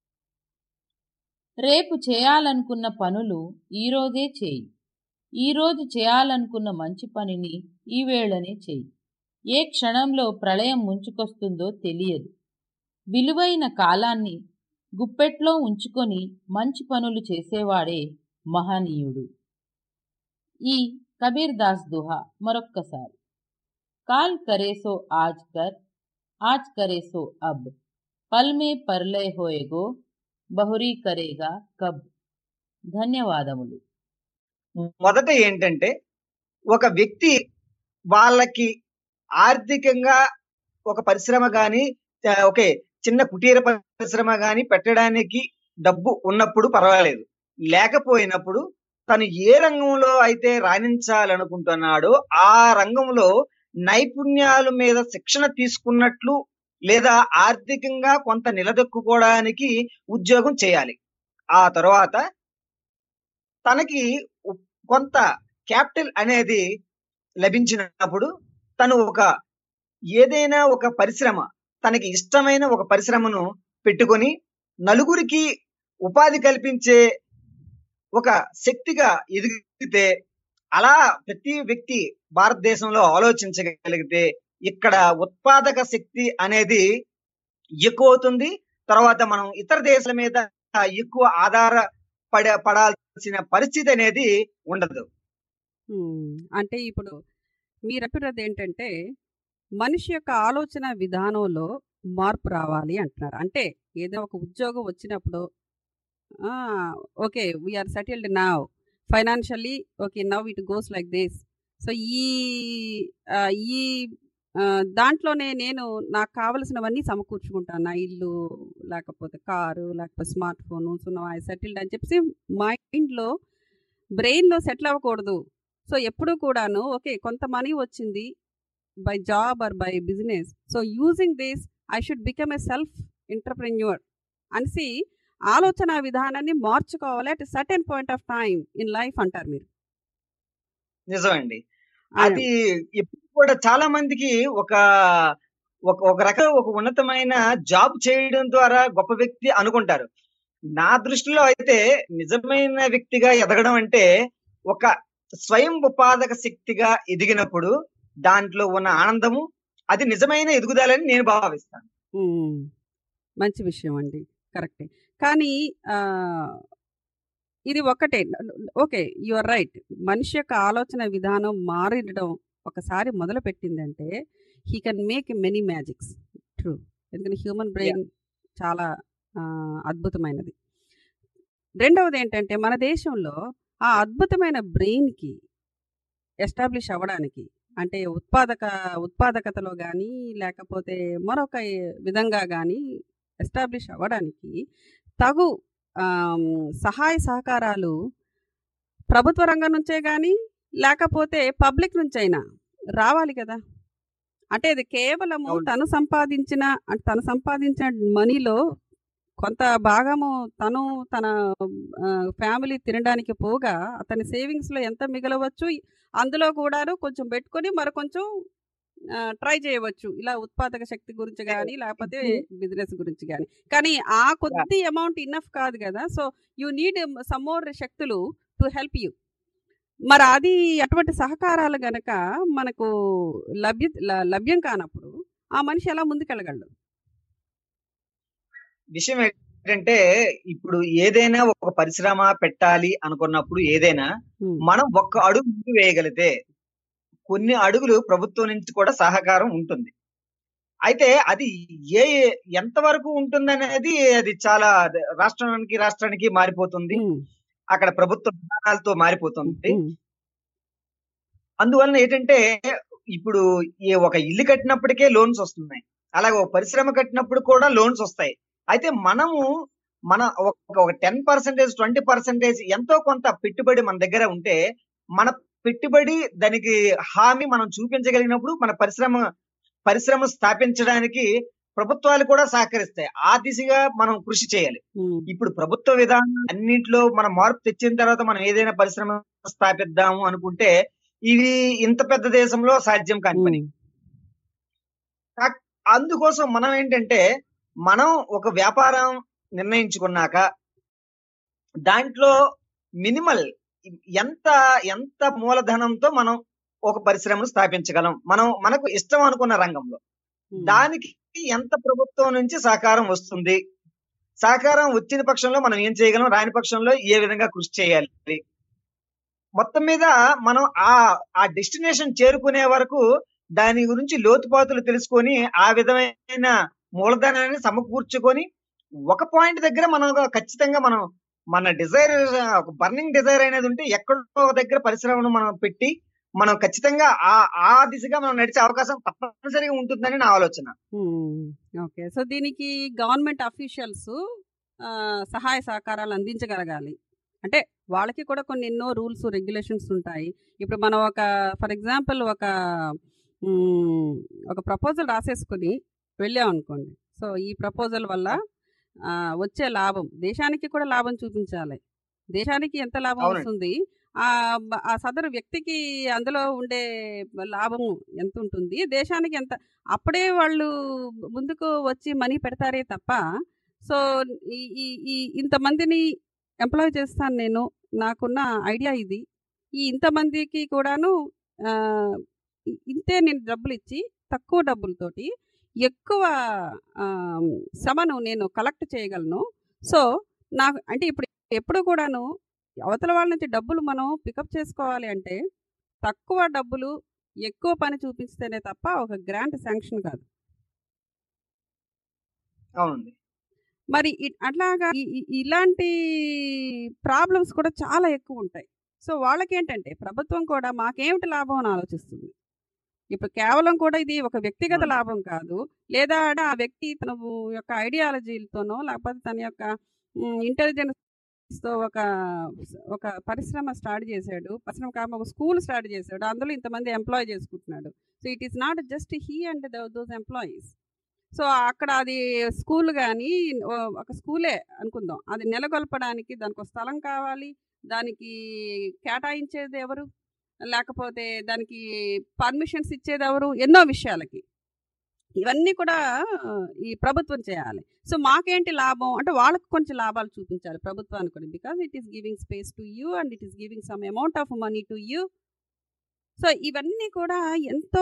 Speaker 8: రేపు చేయాలనుకున్న పనులు ఈరోజే చేయి ఈరోజు చేయాలనుకున్న మంచి పనిని ఈ వేళనే చేయి ఏ క్షణంలో ప్రళయం ముంచుకొస్తుందో తెలియదు విలువైన కాలాన్ని గుప్పెట్లో ఉంచుకొని మంచి పనులు చేసేవాడే మహనీయుడు ఈ కబీర్ దాస్ దుహా మరొక్కసారి కాల్ కరేసో ఆజ్ కర్ ఆజ్ करे सो अब पल में परलय होएगो బహురీ కరేగా కబ్ ధన్యవాదములు
Speaker 11: మొదట ఏంటంటే ఒక వ్యక్తి వాళ్ళకి ఆర్థికంగా ఒక పరిశ్రమ గాని ఆ, ఒకే చిన్న కుటీర పరిశ్రమ గాని పెట్టడానికి డబ్బు ఉన్నప్పుడు పర్వాలేదు లేకపోయినప్పుడు తను ఏ రంగంలో అయితే రాణించాలనుకుంటున్నాడో ఆ రంగంలో నైపుణ్యాల మీద శిక్షణ తీసుకున్నట్లు లేదా ఆర్థికంగా కొంత నిలదొక్కుకోవడానికి ఉద్యోగం చేయాలి ఆ తర్వాత తనకి ఉ- కొంత క్యాపిటల్ అనేది లభించినప్పుడు తను ఒక ఏదైనా ఒక పరిశ్రమ తనకి ఇష్టమైన ఒక పరిశ్రమను పెట్టుకొని నలుగురికి ఉపాధి కల్పించే ఒక శక్తిగా ఎదిగితే అలా ప్రతి వ్యక్తి భారతదేశంలో ఆలోచించగలిగితే ఇక్కడ ఉత్పాదక శక్తి అనేది ఎక్కువ అవుతుంది తర్వాత మనం ఇతర దేశాల మీద ఎక్కువ ఆధారపడ పడాల్సిన పరిస్థితి అనేది ఉండదు
Speaker 5: ఉమ్, అంటే ఇప్పుడు మీరు అంటున్నది ఏంటంటే మనిషి యొక్క ఆలోచన విధానంలో మార్పు రావాలి అంటున్నారు అంటే ఏదైనా ఒక ఉద్యోగం వచ్చినప్పుడు okay we're settled now financially okay now it goes like this so ఈ ఆ, ఈ ఆ, దాంట్లోనే నేను నాకు కావలసినవన్నీ సమకూర్చుకుంటాను నా ఇల్లు లేకపోతే కారు లేకపోతే smart phone so I settled అని చెప్పేసి మైండ్లో బ్రెయిన్లో సెటిల్ అవ్వకూడదు సో ఎప్పుడు కూడాను ఓకే కొంత మనీ వచ్చింది by job or by business so using this I should become a self entrepreneur అనేసి ఆలోచన విధానాన్ని మార్చుకోవాలి at certain point of time in life అంటారు మీరు
Speaker 11: నిజమండి
Speaker 5: ఆ,
Speaker 11: అది ఇప్పుడు కూడా చాలా మందికి ఒక ఒక ఒక రకం ఒక ఉన్నతమైన జాబ్ చేయడం ద్వారా గొప్ప వ్యక్తి అనుకుంటారు నా దృష్టిలో అయితే నిజమైన వ్యక్తిగా ఎదగడం అంటే ఒక స్వయం ఉపాధక శక్తిగా ఎదిగినప్పుడు దాంట్లో ఉన్న ఆనందము అది నిజమైన ఎదుగుదలని నేను భావిస్తాను
Speaker 5: ఉమ్, మంచి విషయం అండి కరెక్టే కానీ ఆ, ఇది ఒక్కటే ఓకే యు ఆర్ రైట్ మనిషి యొక్క ఆలోచన విధానం మారడం ఒకసారి మొదలు పెట్టిందంటే he can make many magics true ఎందుకంటే హ్యూమన్ బ్రెయిన్ చాలా ఆ, అద్భుతమైనది రెండవది ఏంటంటే మన దేశంలో ఆ అద్భుతమైన బ్రెయిన్కి ఎస్టాబ్లిష్ అవ్వడానికి అంటే ఉత్పాదక ఉత్పాదకతలో కానీ లేకపోతే మరొక విధంగా కానీ ఎస్టాబ్లిష్ అవ్వడానికి తగు ఆమ్, సహాయ సహకారాలు ప్రభుత్వ రంగం నుంచే కానీ లేకపోతే పబ్లిక్ నుంచైనా రావాలి కదా అంటే ఇది కేవలము తను సంపాదించిన అంటే తను సంపాదించిన మనీలో కొంత భాగము తను తన ఫ్యామిలీ తినడానికి పోగా అతని సేవింగ్స్లో ఎంత మిగలవచ్చు అందులో కూడాను కొంచెం పెట్టుకొని మరి కొంచెం ట్రై చేయవచ్చు ఇలా ఉత్పాదక శక్తి గురించి కానీ లేకపోతే బిజినెస్ గురించి కానీ కానీ ఆ కొద్ది అమౌంట్ ఇన్నఫ్ కాదు కదా so you need some more శక్తులు టు హెల్ప్ యూ మరి అది అటువంటి సహకారాలు గనక మనకు లభ్య ల- లభ్యం కానప్పుడు ఆ మనిషి ఎలా ముందుకెళ్ళగలడు
Speaker 11: విషయం ఏంటంటే ఇప్పుడు ఏదైనా ఒక పరిశ్రమ పెట్టాలి అనుకున్నప్పుడు ఏదైనా మనం ఒక్క అడుగు ముందు వేయగలిగితే కొన్ని అడుగులు ప్రభుత్వం నుంచి కూడా సహకారం ఉంటుంది అయితే అది ఏ ఎంత వరకు ఉంటుందనేది అది చాలా రాష్ట్రానికి రాష్ట్రానికి మారిపోతుంది అక్కడ ప్రభుత్వ విధానాలతో మారిపోతుంది అందువలన ఏంటంటే ఇప్పుడు ఈ ఒక ఇల్లు కట్టినప్పటికే లోన్స్ వస్తున్నాయి అలాగే ఒక పరిశ్రమ కట్టినప్పుడు కూడా లోన్స్ వస్తాయి అయితే మనము మన ఒక ఒక టెన్ పర్సెంటేజ్ ట్వంటీ పర్సెంటేజ్ ఎంతో కొంత పెట్టుబడి మన దగ్గర ఉంటే మన పెట్టుబడి దానికి హామీ మనం చూపించగలిగినప్పుడు మన పరిశ్రమ పరిశ్రమ స్థాపించడానికి ప్రభుత్వాలు కూడా సహకరిస్తాయి ఆ దిశగా మనం కృషి చేయాలి ఇప్పుడు ప్రభుత్వ విధానం అన్నింటిలో మనం మార్పు తెచ్చిన తర్వాత మనం ఏదైనా పరిశ్రమ స్థాపిద్దాము అనుకుంటే ఇది ఇంత పెద్ద దేశంలో సాధ్యం కాని పని కా- అందుకోసం మనం ఏంటంటే మనం ఒక వ్యాపారం నిర్ణయించుకున్నాక దాంట్లో మినిమల్ ఎంత ఎంత మూలధనంతో మనం ఒక పరిశ్రమను స్థాపించగలం మనం మనకు ఇష్టం అనుకున్న రంగంలో దానికి ఎంత ప్రభుత్వం నుంచి సహకారం వస్తుంది సహకారం వచ్చిన పక్షంలో మనం ఏం చేయగలం రాని పక్షంలో ఏ విధంగా కృషి చేయాలి మొత్తం మీద మనం ఆ ఆ డెస్టినేషన్ చేరుకునే వరకు దాని గురించి లోతుపాతులు తెలుసుకొని ఆ విధమైన మూలధనాన్ని సమకూర్చుకొని ఒక పాయింట్ దగ్గర మనం ఖచ్చితంగా మనం మన డిజైర్ ఒక బర్నింగ్ డిజైర్ అనేది ఉంటే ఎక్కడో ఒక దగ్గర పరిశ్రమను మనం పెట్టి మనం ఖచ్చితంగా ఆ ఆ దిశగా మనం నడిచే అవకాశం తప్పనిసరిగా ఉంటుందని నా ఆలోచన
Speaker 5: ఓకే సో దీనికి గవర్నమెంట్ అఫీషియల్స్ సహాయ సహకారాలు అందించగలగాలి అంటే వాళ్ళకి కూడా కొన్ని ఎన్నో రూల్స్ రెగ్యులేషన్స్ ఉంటాయి ఇప్పుడు మనం ఒక ఫర్ ఎగ్జాంపుల్ ఒక మ్, ఒక ప్రపోజల్ రాసేసుకొని వెళ్ళాం అనుకోండి సో ఈ ప్రపోజల్ వల్ల ఆ, వచ్చే లాభం దేశానికి కూడా లాభం చూపించాలి దేశానికి ఎంత లాభం
Speaker 11: అవునండి.
Speaker 5: వస్తుంది ఆ బ- ఆ సదరు వ్యక్తికి అందులో ఉండే లాభము ఎంత ఉంటుంది దేశానికి ఎంత అప్పుడే వాళ్ళు ముందుకు వచ్చి మనీ పెడతారే తప్ప సో ఈ ఈ ఈ ఇంతమందిని ఎంప్లాయ్ చేస్తాను నేను నాకున్న ఐడియా ఇది ఈ ఇంతమందికి కూడాను ఆ, ఇ- ఇంతే నేను డబ్బులు ఇచ్చి తక్కువ డబ్బులతోటి ఎక్కువ ఆ, శ్రమను నేను కలెక్ట్ చేయగలను సో నాకు అంటే ఇప్పుడు ఎప్పుడు కూడాను అవతల వాళ్ళ నుంచి డబ్బులు మనం పికప్ చేసుకోవాలి అంటే తక్కువ డబ్బులు ఎక్కువ పని చూపిస్తేనే తప్ప ఒక గ్రాంట్ శాంక్షన్ కాదు
Speaker 11: అవునండి
Speaker 5: మరి ఇ- అట్లాగా ఈ- ఈ- ఇలాంటి ప్రాబ్లమ్స్ కూడా చాలా ఎక్కువ ఉంటాయి సో వాళ్ళకేంటంటే ప్రభుత్వం కూడా మాకేమిటి లాభం అని ఆలోచిస్తుంది ఇప్పుడు కేవలం కూడా ఇది ఒక వ్యక్తిగత లాభం కాదు లేదా ఆడ ఆ వ్యక్తి తన యొక్క ఐడియాలజీలతోనో లేకపోతే తన యొక్క ఇంటెలిజెన్స్ తో ఒక ఒక పరిశ్రమ స్టార్ట్ చేశాడు పరిశ్రమ కాక ఒక స్కూల్ స్టార్ట్ చేశాడు అందులో ఇంతమంది ఎంప్లాయ్ చేసుకుంటున్నాడు so it is not just he and those employees so అక్కడ అది స్కూల్ కానీ ఒక స్కూలే అనుకుందాం అది నెలకొల్పడానికి దానికి ఒక స్థలం కావాలి దానికి కేటాయించేది ఎవరు లేకపోతే దానికి పర్మిషన్స్ ఇచ్చేది ఎవరు ఎన్నో విషయాలకి ఇవన్నీ కూడా ఆ, ఈ ప్రభుత్వం చేయాలి సో మాకేంటి లాభం అంటే వాళ్ళకి కొంచెం లాభాలు చూపించాలి ప్రభుత్వానికి కూడా because it is giving space to you and it is giving some amount of money to you so ఇవన్నీ కూడా ఎంతో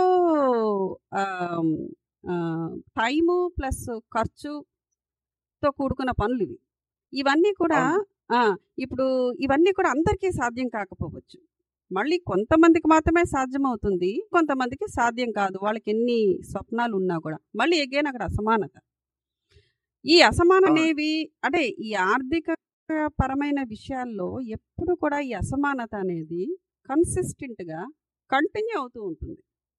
Speaker 5: టైము ప్లస్ ఖర్చుతో కూడుకున్న పనులు ఇవి ఇవన్నీ కూడా ఆ, ఇప్పుడు ఇవన్నీ కూడా అందరికీ సాధ్యం కాకపోవచ్చు మళ్ళీ కొంతమందికి మాత్రమే సాధ్యమవుతుంది కొంతమందికి సాధ్యం కాదు వాళ్ళకి ఎన్ని స్వప్నాలు ఉన్నా కూడా మళ్ళీ ఎగైన్ అక్కడ అసమానత ఈ అసమానం అనేవి అంటే ఈ ఆర్థిక పరమైన విషయాల్లో ఎప్పుడు కూడా ఈ అసమానత అనేది కన్సిస్టెంట్గా కంటిన్యూ అవుతూ ఉంటుంది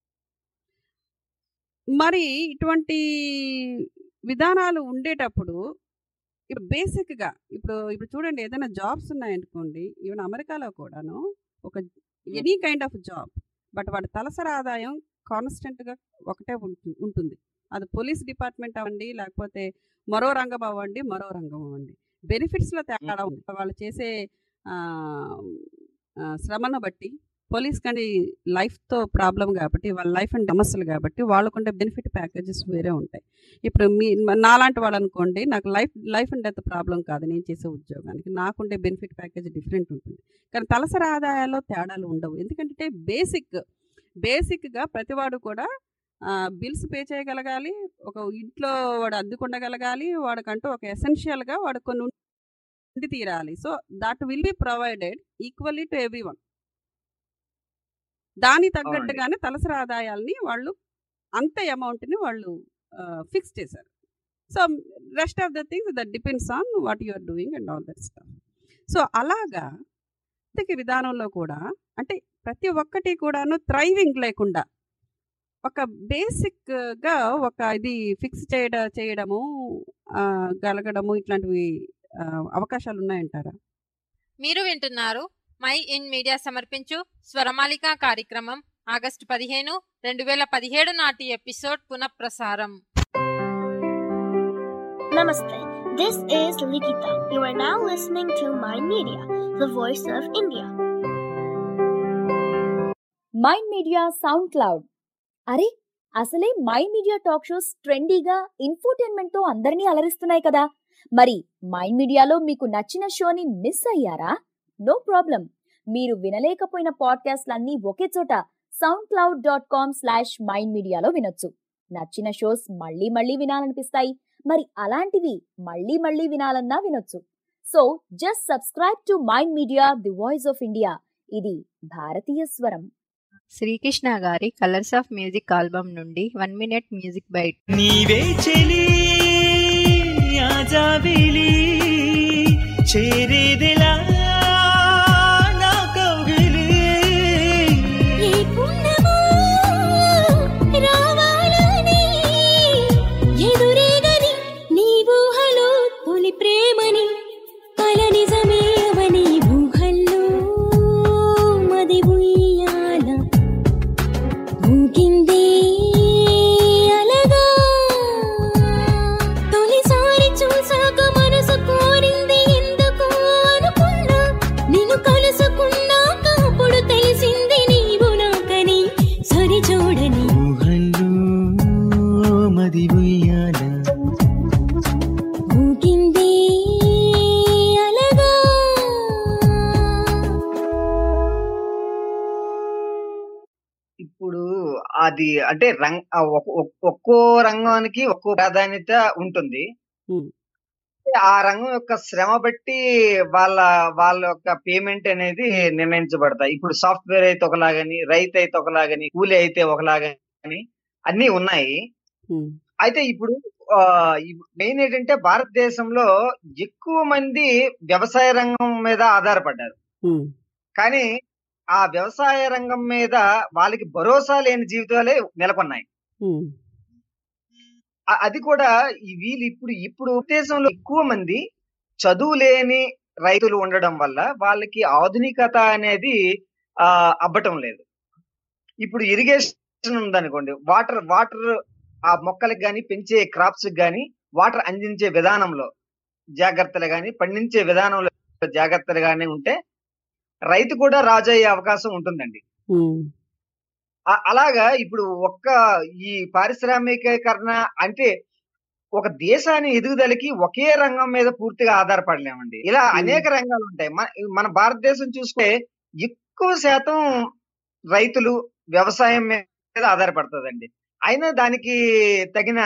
Speaker 5: మరి ఇటువంటి విధానాలు ఉండేటప్పుడు ఇప్పుడు బేసిక్గా ఇప్పుడు ఇప్పుడు చూడండి ఏదైనా జాబ్స్ ఉన్నాయనుకోండి ఈవెన్ అమెరికాలో కూడాను ఒక any kind of job but వాడి తలసరి ఆదాయం కాన్స్టెంట్గా ఒకటే ఉంటు- ఉంటుంది అది పోలీస్ డిపార్ట్మెంట్ అవ్వండి లేకపోతే మరో రంగం అవ్వండి మరో రంగం అవ్వండి బెనిఫిట్స్లో తేడా ఉంది వాళ్ళు చేసే ఆ, ఆ, శ్రమను బట్టి పోలీస్ కండి లైఫ్తో ప్రాబ్లం కాబట్టి వాళ్ళ లైఫ్ అండ్ సమస్యలు కాబట్టి వాళ్ళకుండే బెనిఫిట్ ప్యాకేజెస్ వేరే ఉంటాయి ఇప్పుడు మీ నాలాంటి వాళ్ళు అనుకోండి నాకు life life and death problem కాదు నేను చేసే ఉద్యోగానికి నాకుండే బెనిఫిట్ ప్యాకేజ్ డిఫరెంట్ ఉంటుంది కానీ తలసరి ఆదాయాల్లో తేడాలు ఉండవు ఎందుకంటే బేసిక్ బేసిక్గా ప్రతివాడు కూడా బిల్స్ పే చేయగలగాలి ఒక ఇంట్లో వాడు అద్దెకుండగలగాలి వాడికంటూ ఒక ఎసెన్షియల్గా వాడు కొన్ని ఉండి తీరాలి so that will be provided equally to everyone దాని తగ్గట్టుగానే తలసరి ఆదాయాల్ని వాళ్ళు అంత అమౌంట్ని వాళ్ళు ఫిక్స్ చేశారు so rest of the things that depends on what you are doing and all that stuff so అలాగా ఆర్థిక విధానంలో కూడా అంటే ప్రతి ఒక్కటి కూడాను థ్రైవింగ్ లేకుండా ఒక బేసిక్గా ఒక ఇది ఫిక్స్ చేయడ చేయడము ఆ, గలగడము ఇట్లాంటివి ఆ, అవకాశాలు ఉన్నాయంటారా
Speaker 2: మీరు వింటున్నారు మై ఇన్ మీడియా సమర్పించు స్వరమాలిక కార్యక్రమం ఆగస్టు పదిహేను రెండు వేల పదిహేడు నాటి ఎపిసోడ్ పునఃప్రసారం
Speaker 9: Namaste. This is Likita. You are now listening to My Media, the voice of India.
Speaker 10: Mind Media SoundCloud అరే అసలే మైండ్ మీడియా టాక్ షోస్ ట్రెండీగా ఇన్ఫోటైన్మెంట్ తో అందరినీ అలరిస్తున్నాయి కదా మరి మైండ్ మీడియాలో మీకు నచ్చిన షోని మిస్ అయ్యారా నో ప్రాబ్లం మీరు వినలేకపోయిన పాడ్కాస్ట్లన్నీ ఒకే చోట SoundCloud dot com slash Mind మీడియాలో వినొచ్చు నచ్చిన షోస్ మళ్ళీ మళ్ళీ వినాలనిపిస్తాయి మరి అలాంటివి మళ్ళీ మళ్ళీ వినాలన్నా వినొచ్చు so just subscribe to Mind Media the voice of India ఇది భారతీయ స్వరం
Speaker 4: శ్రీకృష్ణ గారి కలర్స్ ఆఫ్ మ్యూజిక్ ఆల్బమ్ నుండి వన్ మినిట్ మ్యూజిక్ బైట్
Speaker 13: నీవే చెలి ఆజాబిలి చేరేదెలా నా కౌగిలి
Speaker 9: ఎదురేగని నీ ఊహలో తొలి ప్రేమని కల నిజమే అవని ఊహల్లో మది ఉయ్యాల ఊగిందే అలగా తొలిసారి చూసాక మనసు కోరింది ఎందుకు అనుకున్నా నిన్ను కలుసుకున్నాక అప్పుడు తెలిసింది నీవు నాకని సరి చూడని
Speaker 13: ఊహల్లో మది ఉయ్యాల
Speaker 9: ఊగిందే అలగా
Speaker 11: ఇప్పుడు అది అంటే రంగ్ ఆ ఒక్- ఒక్- ఒక్కో రంగానికి ఒక్కో ప్రాధాన్యత ఉంటుంది ఆ రంగం యొక్క శ్రమ బట్టి వాళ్ళ వాళ్ళ యొక్క పేమెంట్ అనేది నిర్ణయించబడతాయి ఇప్పుడు సాఫ్ట్వేర్ అయితే ఒకలాగని రైతు అయితే ఒకలాగని కూలి అయితే ఒకలాగని అన్ని ఉన్నాయి అయితే ఇప్పుడు మెయిన్ ఏంటంటే భారతదేశంలో ఎక్కువ మంది వ్యవసాయ రంగం మీద ఆధారపడ్డారు కానీ ఆ వ్యవసాయ రంగం మీద వాళ్ళకి భరోసా లేని జీవితాలే నెలకొన్నాయి ఆ- అది కూడా ఈ వీళ్ళు ఇప్పుడు ఇప్పుడు దేశంలో ఎక్కువ మంది చదువు లేని రైతులు ఉండడం వల్ల వాళ్ళకి ఆధునికత అనేది ఆ అబ్బటం లేదు ఇప్పుడు ఇరిగేషన్ ఉందనుకోండి వాటర్ వాటర్ ఆ మొక్కలకు కానీ పెంచే క్రాప్స్ కానీ వాటర్ అందించే విధానంలో జాగ్రత్తలు కానీ పండించే విధానంలో జాగ్రత్తలు కానీ ఉంటే రైతు కూడా రాజు అయ్యే అవకాశం ఉంటుందండి ఆ- అలాగా ఇప్పుడు ఒక్క ఈ పారిశ్రామికీకరణ అంటే ఒక దేశాన్ని ఎదుగుదలకి ఒకే రంగం మీద పూర్తిగా ఆధారపడలేమండి ఇలా అనేక రంగాలు ఉంటాయి మన మన భారతదేశం చూసుకుంటే ఎక్కువ శాతం రైతులు వ్యవసాయం మీద ఆధారపడుతుందండి అయినా దానికి తగిన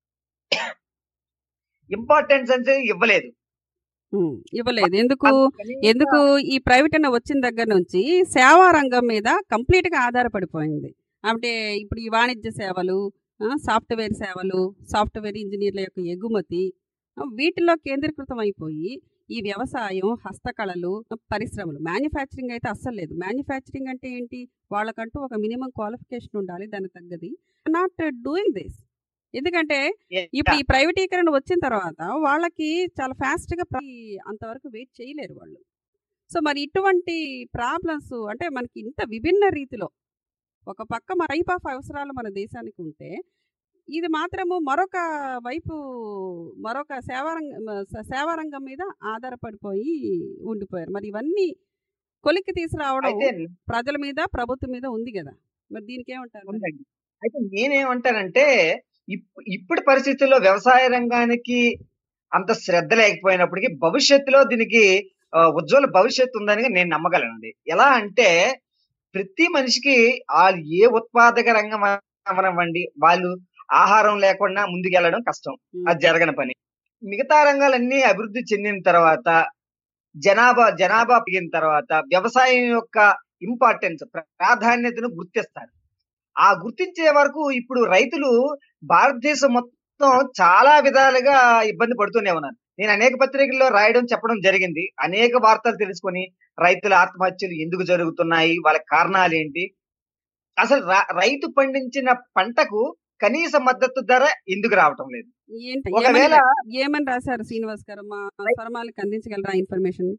Speaker 11: ఇంపార్టెన్స్ అంటే ఇవ్వలేదు
Speaker 5: ఉమ్, ఇవ్వలేదు ఎందుకు ఎందుకు ఈ ప్రైవేట్ అన్న వచ్చిన దగ్గర నుంచి సేవా రంగం మీద కంప్లీట్ గా ఆధారపడిపోయింది అంటే ఇప్పుడు ఈ వాణిజ్య సేవలు ఆ, సాఫ్ట్వేర్ సేవలు సాఫ్ట్వేర్ ఇంజనీర్ల యొక్క ఎగుమతి ఆ, వీటిలో కేంద్రీకృతం అయిపోయి ఈ వ్యవసాయం హస్తకళలు పరిశ్రమలు మ్యానుఫ్యాక్చరింగ్ అయితే అస్సలు లేదు మ్యానుఫ్యాక్చరింగ్ అంటే ఏంటి వాళ్ళకంటూ ఒక మినిమం క్వాలిఫికేషన్ ఉండాలి దానికి తగ్గది నాట్ డూయింగ్ దిస్ ఎందుకంటే ఇప్పుడు ఈ ప్రైవేటీకరణ వచ్చిన తర్వాత వాళ్ళకి చాలా ఫాస్ట్ గా ప్ర- అంతవరకు వెయిట్ చేయలేరు వాళ్ళు సో మరి ఇటువంటి ప్రాబ్లమ్స్ అంటే మనకి ఇంత విభిన్న రీతిలో ఒక పక్క మన టైప్ ఆఫ్ అవసరాలు మన దేశానికి ఉంటే ఇది మాత్రము మరొక వైపు మరొక సేవారంగ సేవారంగం మీద ఆధారపడిపోయి ఉండిపోయారు మరి ఇవన్నీ కొలిక్కి తీసుకురావడం
Speaker 11: అయితే
Speaker 5: ప్రజల మీద ప్రభుత్వం మీద ఉంది కదా మరి దీనికి ఏమంటారు మరి?
Speaker 11: ఉందండి అయితే నేనేమంటానంటే ఇప్- ఇప్పటి పరిస్థితుల్లో వ్యవసాయ రంగానికి అంత శ్రద్ధ లేకపోయినప్పటికీ భవిష్యత్తులో దీనికి ఆ, ఉజ్వల భవిష్యత్తు ఉందని నేను నమ్మగలనండి ఎలా అంటే ప్రతి మనిషికి వాళ్ళు ఏ ఉత్పాదక రంగం అవనివ్వండి వాళ్ళు ఆహారం లేకుండా ముందుకెళ్ళడం కష్టం అది జరగని పని మిగతా రంగాలన్నీ అభివృద్ధి చెందిన తర్వాత జనాభా జనాభా పెరిగిన తర్వాత వ్యవసాయం యొక్క ఇంపార్టెన్స్ ప్రాధాన్యతను గుర్తిస్తారు ఆ గుర్తించే వరకు ఇప్పుడు రైతులు భారతదేశం మొత్తం చాలా విధాలుగా ఇబ్బంది పడుతూనే ఉన్నారు నేను అనేక పత్రికల్లో రాయడం చెప్పడం జరిగింది అనేక వార్తలు తెలుసుకొని రైతుల ఆత్మహత్యలు ఎందుకు జరుగుతున్నాయి వాళ్ళ కారణాలు ఏంటి అసలు ర- రైతు పండించిన పంటకు కనీస మద్దతు ధర ఎందుకు రావటం లేదు
Speaker 5: ఏంటి
Speaker 11: ఒకవేళ
Speaker 5: ఏమని- ఏమని రాశారు శ్రీనివాస్ గారు మా స్వరమాలకి అందించగలరా ఇన్ఫర్మేషన్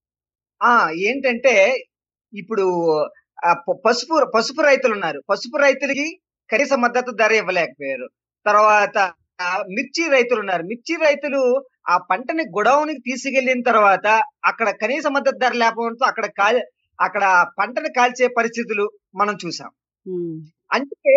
Speaker 11: ఆ ఏంటంటే ఇప్పుడు ఆ ప- పసుపు పసుపు రైతులు ఉన్నారు పసుపు రైతులకి కనీస మద్దతు ధర ఇవ్వలేకపోయారు తర్వాత ఆ, మిర్చి రైతులు ఉన్నారు మిర్చి రైతులు ఆ పంటని గొడౌన్ కి తీసుకెళ్లిన తర్వాత అక్కడ కనీస మద్దతు ధర లేకపోవడంతో అక్కడ కాల్ అక్కడ పంటను కాల్చే పరిస్థితులు మనం చూసాం అంటే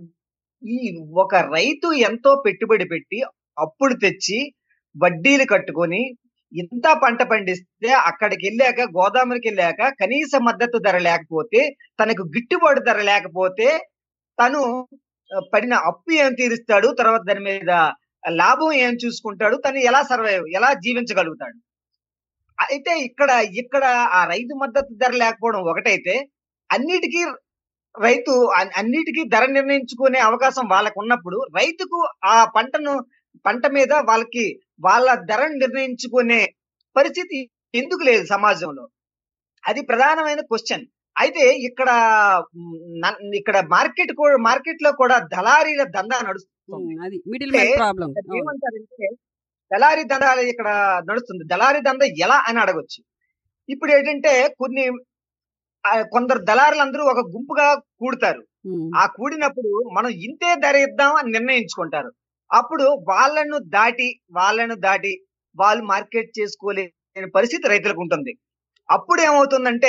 Speaker 11: ఈ ఒక రైతు ఎంతో పెట్టుబడి పెట్టి అప్పులు తెచ్చి వడ్డీలు కట్టుకొని ఇంత పంట పండిస్తే అక్కడికి వెళ్ళాక గోదామురికి వెళ్ళాక కనీస మద్దతు ధర లేకపోతే తనకు గిట్టుబాటు ధర లేకపోతే తను ఆ, పడిన అప్పు ఏం తీరుస్తాడు తర్వాత దాని మీద లాభం ఏం చూసుకుంటాడు తను ఎలా సర్వైవ్ ఎలా జీవించగలుగుతాడు అయితే ఇక్కడ ఇక్కడ ఆ రైతు మద్దతు ధర లేకపోవడం ఒకటైతే అన్నిటికీ రైతు అన్- అన్నిటికీ ధర నిర్ణయించుకునే అవకాశం వాళ్ళకు ఉన్నప్పుడు రైతుకు ఆ పంటను పంట మీద వాళ్ళకి వాళ్ళ ధరను నిర్ణయించుకునే పరిస్థితి ఎందుకు లేదు సమాజంలో అది ప్రధానమైన క్వశ్చన్ అయితే ఇక్కడ మ్, న- ఇక్కడ మార్కెట్ కూడా మార్కెట్ లో కూడా దళారీల దందా నడుస్తుంది
Speaker 5: అది మిడిల్
Speaker 11: అంటే
Speaker 5: మ్యాన్ ప్రాబ్లం
Speaker 11: దాన్ని ఏమంటారంటే దళారీ దందా ఇక్కడ నడుస్తుంది దళారీ దందా ఎలా అని అడగొచ్చు ఇప్పుడు ఏంటంటే కొన్ని ఆ, కొందరు దళారులందరూ ఒక గుంపుగా కూడతారు ఆ కూడినప్పుడు మనం ఇంతే ధర ఇద్దాం అని నిర్ణయించుకుంటారు అప్పుడు వాళ్ళను దాటి వాళ్ళను దాటి వాళ్ళు మార్కెట్ చేసుకోలేని పరిస్థితి రైతులకు ఉంటుంది అప్పుడు ఏమవుతుందంటే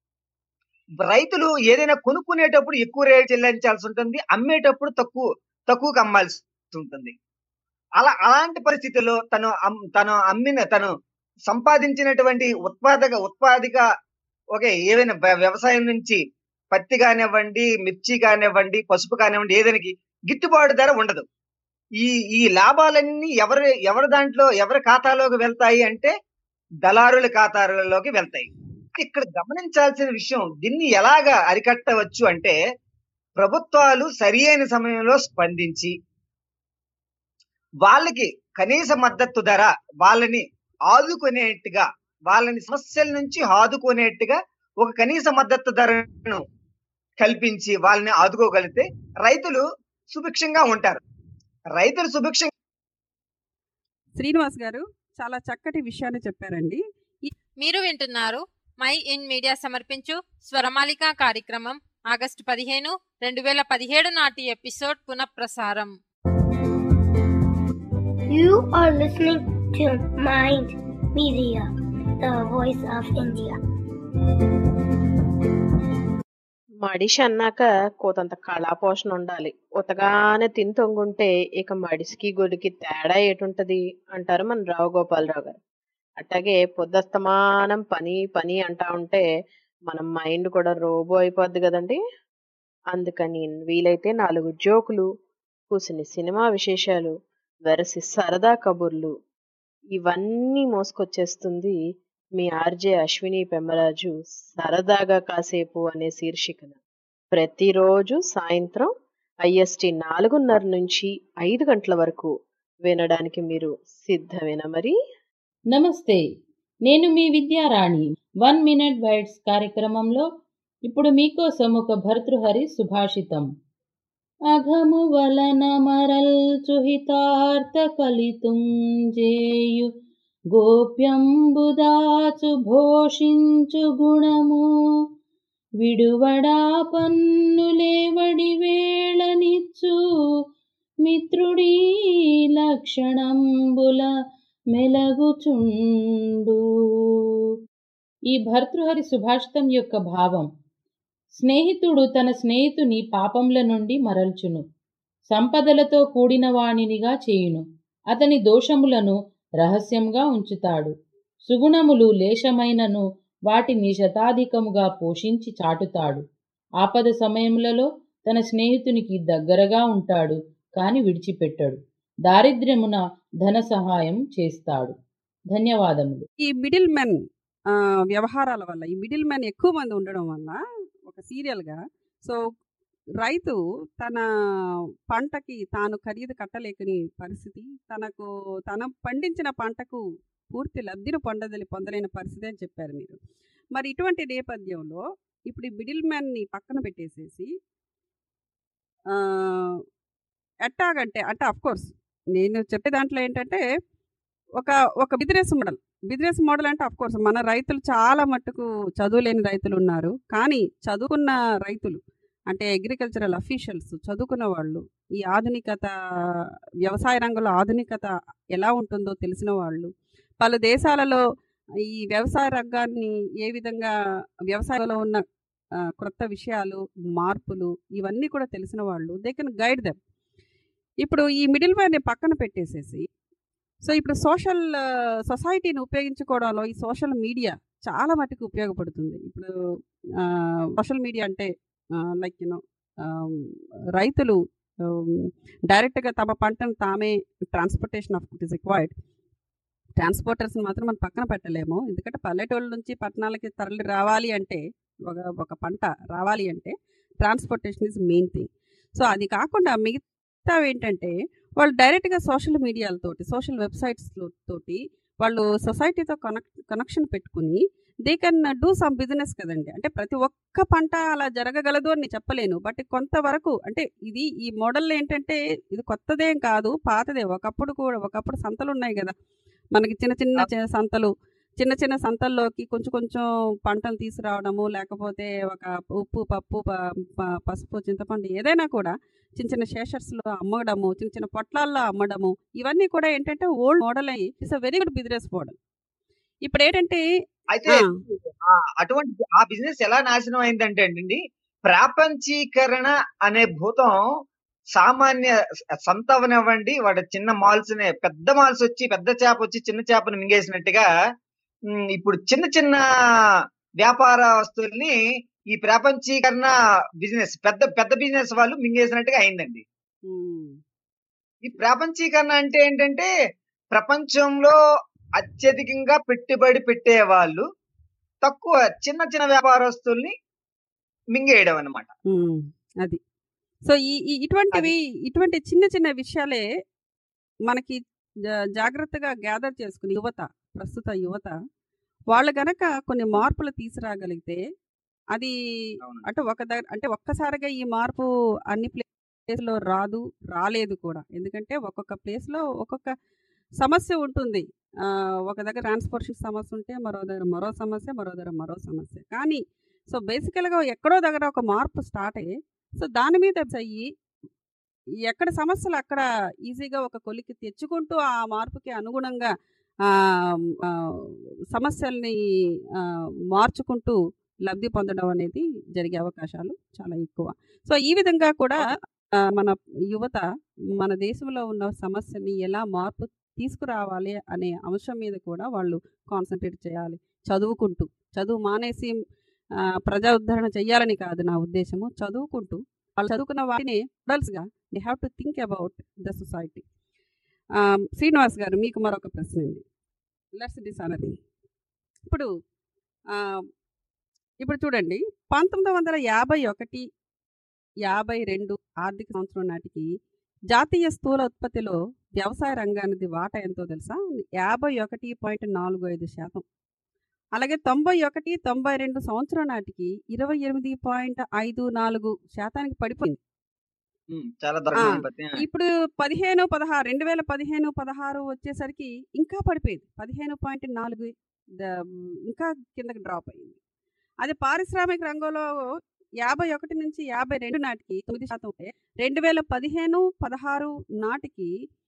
Speaker 11: రైతులు ఏదైనా కొనుక్కునేటప్పుడు ఎక్కువ రేట్ చెల్లించాల్సి ఉంటుంది అమ్మేటప్పుడు తక్కువ తక్కువకి అమ్మాల్సి ఉంటుంది అలా అలాంటి పరిస్థితుల్లో తను అమ్- తను అమ్మిన తను సంపాదించినటువంటి ఉత్పాదక ఉత్పాదిక ఓకే ఏదైనా వ్య- వ్యవసాయం నుంచి పత్తి కానివ్వండి మిర్చి కానివ్వండి పసుపు కానివ్వండి ఏదైనా గిట్టుబాటు ధర ఉండదు ఈ ఈ లాభాలన్నీ ఎవరి ఎవరి దాంట్లో ఎవరి ఖాతాలోకి వెళ్తాయి అంటే దళారుల ఖాతాలలోకి వెళ్తాయి ఇక్కడ గమనించాల్సిన విషయం దీన్ని ఎలాగా అరికట్టవచ్చు అంటే ప్రభుత్వాలు సరి అయిన సమయంలో స్పందించి వాళ్ళకి కనీస మద్దతు ధర వాళ్ళని ఆదుకునేట్టుగా వాళ్ళని సమస్యల నుంచి ఆదుకునేట్టుగా ఒక కనీస మద్దతు ధరను కల్పించి వాళ్ళని ఆదుకోగలిగితే రైతులు సుభిక్షంగా ఉంటారు రైతులు సుభిక్షంగా
Speaker 5: శ్రీనివాస్ గారు చాలా చక్కటి విషయాన్ని చెప్పారండి
Speaker 2: మీరు వింటున్నారు మై ఇన్ మీడియా సమర్పించు స్వరమాలిక కార్యక్రమం ఆగస్టు పదిహేను రెండు వేల పదిహేడు నాటి ఎపిసోడ్ పునఃప్రసారం
Speaker 9: You are listening to Mind Media, the voice of India.
Speaker 14: మడిషి అన్నాక కోతంత కళాపోషణ ఉండాలి ఉతగానే తిని తొంగుంటే ఇక మడిసికి గొడికి తేడా ఏటుంటది అంటారు మన రావు గోపాలరావు గారు అట్లాగే పొద్దస్తమానం పని పని అంటా ఉంటే మన మైండ్ కూడా రోబో అయిపోద్ది కదండి అందుకని వీలైతే నాలుగు జోకులు కూసిని సినిమా విశేషాలు వెరసి సరదా కబుర్లు ఇవన్నీ మోసుకొచ్చేస్తుంది మీ ఆర్జే అశ్విని పెమ్మరాజు సరదాగా కాసేపు అనే శీర్షికన ప్రతిరోజు సాయంత్రం ఐఎస్టి నాలుగున్నర నుంచి ఐదు గంటల వరకు వినడానికి మీరు సిద్ధమేనా మరి
Speaker 8: నమస్తే నేను మీ విద్యారాణి వన్ మినిట్ బైట్స్ కార్యక్రమంలో ఇప్పుడు మీకోసం ఒక భర్తృహరి సుభాషితం అఘము వలన మరల్చుహితార్థ కలితుంజేయు గోప్యంబుదాచు భోషించు గుణము విడువడా పన్నులేవడి వేళనిచ్చు మిత్రుడీ లక్షణంబుల మెలగుచుండు ఈ భర్తృహరి సుభాషితం యొక్క భావం స్నేహితుడు తన స్నేహితుని పాపంల నుండి మరల్చును సంపదలతో కూడిన వాణినిగా చేయును అతని దోషములను రహస్యంగా ఉంచుతాడు సుగుణములు లేశమైనను వాటిని శతాధికముగా పోషించి చాటుతాడు ఆపద సమయములలో తన స్నేహితునికి దగ్గరగా ఉంటాడు కాని విడిచిపెట్టడు దారిద్ర్యమున ధన సహాయం చేస్తాడు ధన్యవాదములు
Speaker 5: ఈ మిడిల్ మెన్ వ్యవహారాల వల్ల ఈ మిడిల్ మెన్ ఎక్కువ మంది ఉండడం వల్ల ఒక సీరియల్గా సో రైతు తన పంటకి తాను ఖరీదు కట్టలేకని పరిస్థితి తనకు తన పండించిన పంటకు పూర్తి లబ్ధిని పొందదలి పొందలేని పరిస్థితి అని చెప్పారు మీరు మరి ఇటువంటి నేపథ్యంలో ఇప్పుడు ఈ మిడిల్ మ్యాన్ని పక్కన పెట్టేసేసి ఆ, ఎట్టాగంటే అంటే అఫ్ కోర్స్ నేను చెప్పే దాంట్లో ఏంటంటే ఒక ఒక బిజినెస్ మోడల్ బిజినెస్ మోడల్ అంటే అఫ్ కోర్స్ మన రైతులు చాలా మట్టుకు చదువులేని రైతులు ఉన్నారు కానీ చదువుకున్న రైతులు అంటే అగ్రికల్చరల్ అఫీషియల్స్ చదువుకున్న వాళ్ళు ఈ ఆధునికత వ్యవసాయ రంగంలో ఆధునికత ఎలా ఉంటుందో తెలిసిన వాళ్ళు పలు దేశాలలో ఈ వ్యవసాయ రంగాన్ని ఏ విధంగా వ్యవసాయంలో ఉన్న ఆ, క్రొత్త విషయాలు మార్పులు ఇవన్నీ కూడా తెలిసిన వాళ్ళు దే కెన్ గైడ్ దెమ్ ఇప్పుడు ఈ మిడిల్ మ్యాన్ని పక్కన పెట్టేసేసి సో ఇప్పుడు సోషల్ సొసైటీని ఉపయోగించుకోవడంలో ఈ సోషల్ మీడియా చాలా మటుకు ఉపయోగపడుతుంది ఇప్పుడు సోషల్ మీడియా అంటే లైక్ యూనో రైతులు డైరెక్ట్గా తమ పంటను తామే transportation of it is required ట్రాన్స్పోర్టర్స్ని మాత్రం మనం పక్కన పెట్టలేము ఎందుకంటే పల్లెటూళ్ళ నుంచి పట్టణాలకి తరలి రావాలి అంటే ఒక ఒక పంట రావాలి అంటే transportation is main thing so అది కాకుండా మిగతా ఏంటంటే వాళ్ళు డైరెక్ట్గా సోషల్ మీడియాలతోటి సోషల్ వెబ్సైట్స్ తోటి వాళ్ళు సొసైటీతో కనెక్ట్ కనెక్షన్ పెట్టుకుని they can do some business కదండి అంటే ప్రతి ఒక్క పంట అలా జరగగలదు అని నేను చెప్పలేను బట్ కొంతవరకు అంటే ఇది ఈ మోడల్ ఏంటంటే ఇది కొత్తదేం కాదు పాతదే ఒకప్పుడు కూడా ఒకప్పుడు సంతలు ఉన్నాయి కదా మనకి చిన్న చిన్న చి- సంతలు చిన్న చిన్న సంతల్లోకి కొంచెం కొంచెం పంటలు తీసుకురావడము లేకపోతే ఒక ఉప్పు పప్పు ప- ప- పసుపు చింతపండు ఏదైనా కూడా చిన్న చిన్న షేషర్స్లో అమ్మడము చిన్న చిన్న పొట్లాల్లో అమ్మడము ఇవన్నీ కూడా ఏంటంటే ఓల్డ్ మోడల్ అయ్యి it's a very good business model ఇప్పుడు ఏంటంటే
Speaker 11: అయితే ఆ, అటువంటి ఆ బిజినెస్ ఎలా నాశనం అయిందంటే అండి ప్రాపంచీకరణ అనే భూతం సామాన్య సంత అవనివ్వండి వాటి చిన్న మాల్స్ పెద్ద మాల్స్ వచ్చి పెద్ద చేప వచ్చి చిన్న చేపను మింగేసినట్టుగా ఉమ్, ఇప్పుడు చిన్న చిన్న వ్యాపార వస్తువుల్ని ఈ ప్రాపంచీకరణ బిజినెస్ పెద్ద పెద్ద బిజినెస్ వాళ్ళు మింగేసినట్టుగా అయిందండి ఈ ప్రాపంచీకరణ అంటే ఏంటంటే ప్రపంచంలో అత్యధికంగా పెట్టుబడి పెట్టే వాళ్ళు తక్కువ చిన్న చిన్న వ్యాపారస్తుల్ని మింగేయడం అన్నమాట
Speaker 5: ఉమ్, అది సో ఈ ఈ- ఇటువంటివి ఇటువంటి చిన్న చిన్న విషయాలే మనకి జా- జాగ్రత్తగా గ్యాదర్ చేసుకుని యువత ప్రస్తుత యువత వాళ్ళు గనక కొన్ని మార్పులు తీసుకురాగలిగితే అది అంటే ఒక దగ్గర అంటే ఒక్కసారిగా ఈ మార్పు అన్ని ప్లేస్లో రాదు రాలేదు కూడా ఎందుకంటే ఒక్కొక్క ప్లేస్లో ఒక్కొక్క సమస్య ఉంటుంది ఆ, ఒక దగ్గర ట్రాన్స్పోర్టేషన్ సమస్య ఉంటే మరో దగ్గర మరో సమస్య మరో దగ్గర మరో సమస్య కానీ సో బేసికల్గా ఎక్కడో దగ్గర ఒక మార్పు స్టార్ట్ అయ్యి సో దాని మీద అయ్యి ఎక్కడ సమస్యలు అక్కడ ఈజీగా ఒక కొలికి తెచ్చుకుంటూ ఆ మార్పుకి అనుగుణంగా ఆ, ఆ, సమస్యల్ని ఆ, మార్చుకుంటూ లబ్ధి పొందడం అనేది జరిగే అవకాశాలు చాలా ఎక్కువ సో ఈ విధంగా కూడా ఆ, మన యువత మన దేశంలో ఉన్న సమస్యని ఎలా మార్పు తీసుకురావాలి అనే అంశం మీద కూడా వాళ్ళు కాన్సన్ట్రేట్ చేయాలి చదువుకుంటూ చదువు మానేసి ఆ, ప్రజా ఉద్ధరణ చేయాలని కాదు నా ఉద్దేశము చదువుకుంటూ వాళ్ళు చదువుకున్న వాటిని మోడల్స్గా they have to think about the society Srinivas గారు మీకు మరొక ప్రశ్న అండి లెట్స్ డిసనరీ ఇప్పుడు ఆ, ఇప్పుడు చూడండి పంతొమ్మిది వందల యాభై ఒకటి యాభై రెండు ఆర్థిక సంవత్సరం నాటికి జాతీయ స్థూల ఉత్పత్తిలో వ్యవసాయ రంగానికి వాటా ఎంతో తెలుసా యాభై ఒకటి పాయింట్ నాలుగు ఐదు శాతం అలాగే తొంభై ఒకటి తొంభై రెండు సంవత్సరం నాటికి ఇరవై ఎనిమిది పాయింట్ ఐదు నాలుగు శాతానికి పడిపోయింది
Speaker 11: ఉమ్, చాలా
Speaker 5: ఆ,
Speaker 11: దారుణమైన పత్తి.
Speaker 5: ఇప్పుడు పదిహేను పదహారు రెండు వేల పదిహేను పదహారు వచ్చేసరికి ఇంకా పడిపోయింది పదిహేను పాయింట్ నాలుగు ద- ఇంకా కిందకి డ్రాప్ అయింది అదే పారిశ్రామిక రంగంలో యాభై ఒకటి నుంచి యాభై రెండు నాటికి తొమ్మిది శాతం ఉంటే రెండు వేల పదిహేను పదహారు నాటికి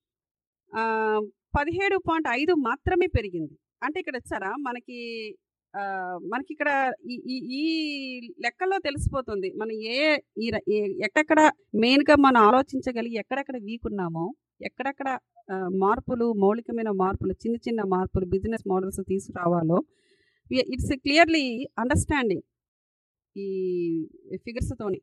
Speaker 5: ఆ, పదిహేడు పాయింట్ ఐదు మాత్రమే పెరిగింది అంటే ఇక్కడ వచ్చారా మనకి ఆ, మనకి ఇక్కడ ఈ ఈ ఈ లెక్కల్లో తెలిసిపోతుంది మనం ఏ ఈ ర- ఏ- ఎక్కడెక్కడ మెయిన్గా మనం ఆలోచించగలిగి ఎక్కడెక్కడ వీక్ ఉన్నామో ఎక్కడెక్కడ ఆ, మార్పులు మౌలికమైన మార్పులు చిన్న చిన్న మార్పులు బిజినెస్ మోడల్స్ తీసుకురావాలో ఇట్స్ క్లియర్లీ అండర్స్టాండింగ్ ఈ ఫిగర్స్ తోని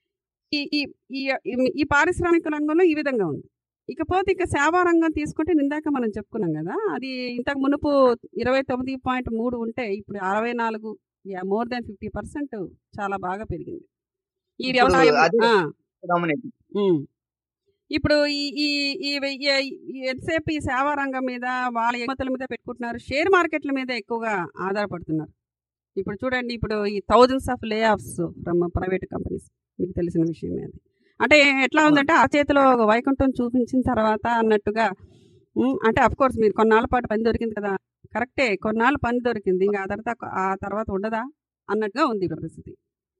Speaker 5: ఈ ఈ ఈ- ఈ పారిశ్రామిక రంగంలో ఈ విధంగా ఉంది ఇకపోతే ఇక సేవా రంగం తీసుకుంటే ఇందాక మనం చెప్పుకున్నాం కదా అది ఇంతకు మునుపు ఇరవై తొమ్మిది పాయింట్ మూడు ఉంటే ఇప్పుడు అరవై నాలుగు మోర్ దాన్ ఫిఫ్టీ పర్సెంట్ చాలా బాగా పెరిగింది ఈ
Speaker 11: ఇప్పుడు
Speaker 5: వ్యవసాయం
Speaker 11: అదే
Speaker 5: ఆ,
Speaker 11: dominating.
Speaker 5: ఉమ్. ఇప్పుడు ఈ ఈ ఈ ఈ- ఈ ఎంతసేపు ఈ సేవా రంగం మీద వాళ్ళ ఎగుమతుల మీద పెట్టుకుంటున్నారు షేర్ మార్కెట్ల మీద ఎక్కువగా ఆధారపడుతున్నారు ఇప్పుడు చూడండి ఇప్పుడు ఈ thousands of layoffs from private companies మీకు తెలిసిన విషయమే అది అంటే ఎట్లా ఉందంటే ఆ చేతిలో ఒక వైకుంఠం చూపించిన తర్వాత అన్నట్టుగా ఉమ్, అంటే అఫ్ కోర్స్ మీరు కొన్నాళ్ళ పాటు పని దొరికింది కదా కరెక్టే కొన్నాళ్ళు పని దొరికింది ఇంకా ఆ తర్వాత ఆ తర్వాత ఉండదా అన్నట్టుగా ఉంది ఇప్పుడు పరిస్థితి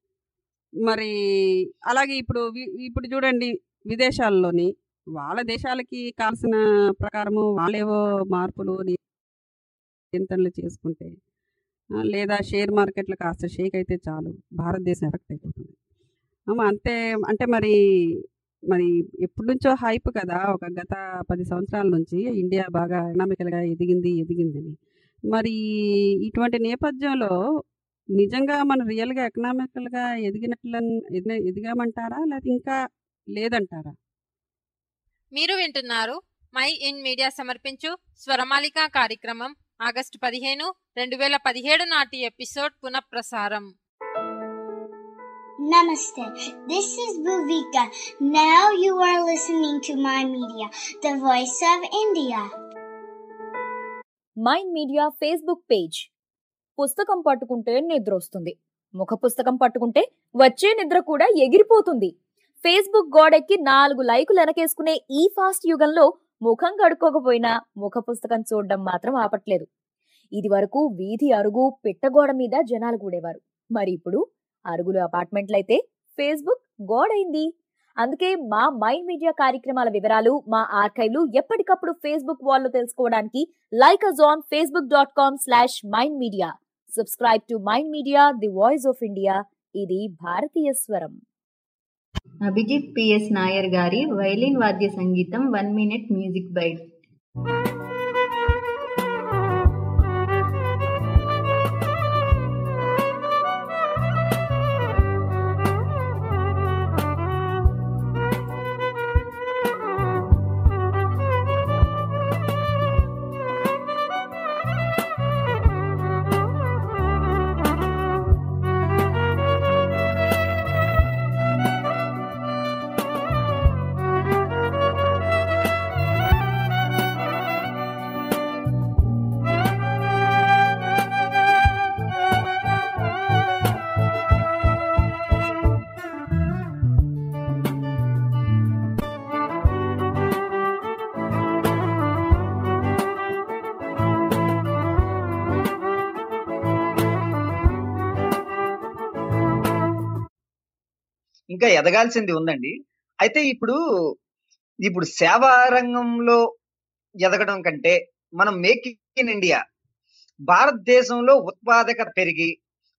Speaker 5: మరి అలాగే ఇప్పుడు వి- ఇప్పుడు చూడండి విదేశాల్లోని వాళ్ళ దేశాలకి కావాల్సిన ప్రకారము వాళ్ళేవో మార్పులు నియంత్రణలు చేసుకుంటే ఆ, లేదా షేర్ మార్కెట్లో కాస్త షేక్ అయితే చాలు భారతదేశం ఎఫెక్ట్ అయిపోతుంది అమ్మ, అంతే అంటే మరి మరి ఎప్పటి నుంచో హైప్ కదా ఒక గత పది సంవత్సరాల నుంచి ఇండియా బాగా ఎకనామికల్గా ఎదిగింది ఎదిగిందని మరి ఇటువంటి నేపథ్యంలో నిజంగా మనం రియల్గా ఎకనామికల్గా ఎదిగినట్లు ఎదిన- ఎదిగామంటారా లేకపోతే ఇంకా లేదంటారా
Speaker 2: మీరు వింటున్నారు మై ఇన్ మీడియా సమర్పించు స్వరమాలిక కార్యక్రమం ఆగస్టు పదిహేను రెండు వేల పదిహేడు నాటి ఎపిసోడ్ పునఃప్రసారం
Speaker 9: Namaste. This is Bhuvika. Now you are listening to my media, the voice of India.
Speaker 10: Mind Media Facebook page పుస్తకం పట్టుకుంటే నిద్ర వస్తుంది ముఖ పుస్తకం పట్టుకుంటే వచ్చే నిద్ర కూడా ఎగిరిపోతుంది ఫేస్బుక్ గోడెక్కి నాలుగు లైకులు వెనకేసుకునే ఈ ఫాస్ట్ యుగంలో ముఖం కడుక్కోకపోయినా ముఖ పుస్తకం చూడడం మాత్రం ఆపట్లేదు ఇది వరకు వీధి అరుగు పిట్టగోడ మీద జనాలు కూడేవారు మరి ఇప్పుడు అరుగులు అపార్ట్మెంట్లయితే ఫేస్బుక్ గోడైంది అందుకే మా మైండ్ మీడియా కార్యక్రమాల వివరాలు మా ఆర్కైవ్లు ఎప్పటికప్పుడు ఫేస్బుక్ వాల్లో తెలుసుకోవడానికి like us on Facebook dot com slash Mind Media subscribe to Mind Media the voice of India ఇది భారతీయ స్వరం
Speaker 4: అభిజిత్ పిఎస్ నాయర్ గారి వైలిన్ వాద్య సంగీతం వన్ మినిట్ మ్యూజిక్ బైట్
Speaker 11: ఇంకా ఎదగాల్సింది ఉందండి అయితే ఇప్పుడు ఇప్పుడు సేవా రంగంలో ఎదగడం కంటే మనం మేక్ ఇన్ ఇండియా భారతదేశంలో ఉత్పాదకత పెరిగి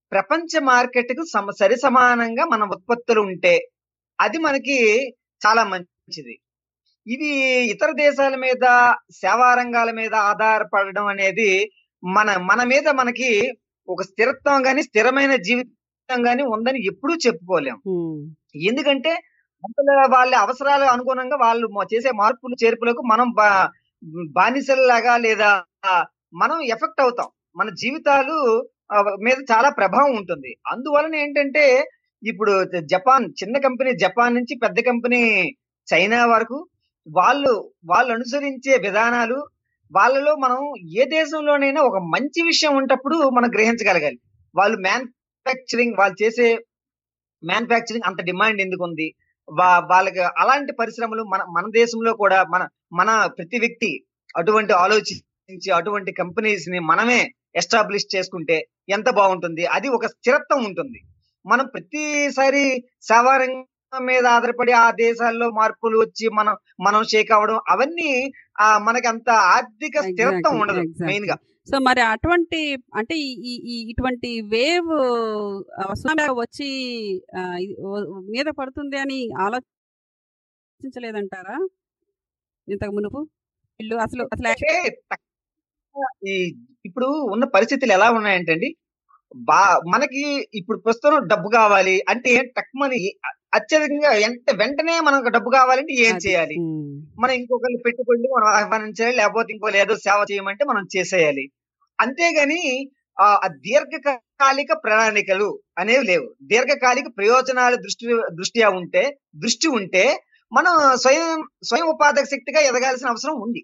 Speaker 11: ప్రపంచ మార్కెట్ కు సమ సరి సమానంగా మన ఉత్పత్తులు ఉంటే అది మనకి చాలా మంచిది ఇవి ఇతర దేశాల మీద సేవా రంగాల మీద ఆధారపడడం అనేది మన మన మీద మనకి ఒక స్థిరత్వం గాని స్థిరమైన జీవితం గాని ఉందని ఎప్పుడూ చెప్పుకోలేం ఎందుకంటే అసలు వాళ్ళ అవసరాల అనుగుణంగా వాళ్ళు మ- చేసే మార్పులు చేర్పులకు మనం బా- బానిసల్లాగా లేదా మనం ఎఫెక్ట్ అవుతాం మన జీవితాలు ఆ, మీద చాలా ప్రభావం ఉంటుంది అందువలన ఏంటంటే ఇప్పుడు జపాన్ చిన్న కంపెనీ జపాన్ నుంచి పెద్ద కంపెనీ చైనా వరకు వాళ్ళు వాళ్ళు అనుసరించే విధానాలు వాళ్ళలో మనం ఏ దేశంలోనైనా ఒక మంచి విషయం ఉంటప్పుడు మనం గ్రహించగలగాలి వాళ్ళు మ్యానుఫ్యాక్చరింగ్ వాళ్ళు చేసే మ్యానుఫ్యాక్చరింగ్ అంత డిమాండ్ ఎందుకు ఉంది వా- వాళ్ళకి అలాంటి పరిశ్రమలు మన మన దేశంలో కూడా మన మన ప్రతి వ్యక్తి అటువంటి ఆలోచించి అటువంటి కంపెనీస్ ని మనమే ఎస్టాబ్లిష్ చేసుకుంటే ఎంత బాగుంటుంది అది ఒక స్థిరత్వం ఉంటుంది మనం ప్రతిసారి సేవా రంగం మీద ఆధారపడి ఆ దేశాల్లో మార్పులు వచ్చి మనం మనం షేక్ అవ్వడం అవన్నీ ఆ మనకి అంత ఆర్థిక స్థిరత్వం
Speaker 5: Exactly,
Speaker 11: ఉండదు
Speaker 5: exactly.
Speaker 11: మెయిన్ గా
Speaker 5: సో మరి అటువంటి అంటే ఈ ఈ- ఈ ఇటువంటి వేవ్ సునామీ వచ్చి ఆ, ఇది ఓ- మీద పడుతుంది అని ఆలోచించలేదంటారా ఇంతకు మునుపు వీళ్ళు అసలు అసలు
Speaker 11: అంటే తక్కువ ఈ ఇప్పుడు ఉన్న పరిస్థితులు ఎలా ఉన్నాయంటే అండి బా మనకి ఇప్పుడు ప్రస్తుతం డబ్బు కావాలి అంటే తక్కువని అత్యధికంగా వెంట వెంటనే మనకు డబ్బు కావాలంటే ఏం చేయాలి మనం ఇంకొకరిని పెట్టుకోండి మనం ఆహ్వానించాలి లేకపోతే ఇంకో ఏదో సేవ చేయమంటే మనం చేసేయాలి అంతేగాని ఆ ఆ దీర్ఘకాలిక ప్రణాళికలు అనేవి లేవు దీర్ఘకాలిక ప్రయోజనాల దృష్టి దృష్ట్యా ఉంటే దృష్టి ఉంటే మనం స్వయం స్వయం ఉపాధక శక్తిగా ఎదగాల్సిన అవసరం ఉంది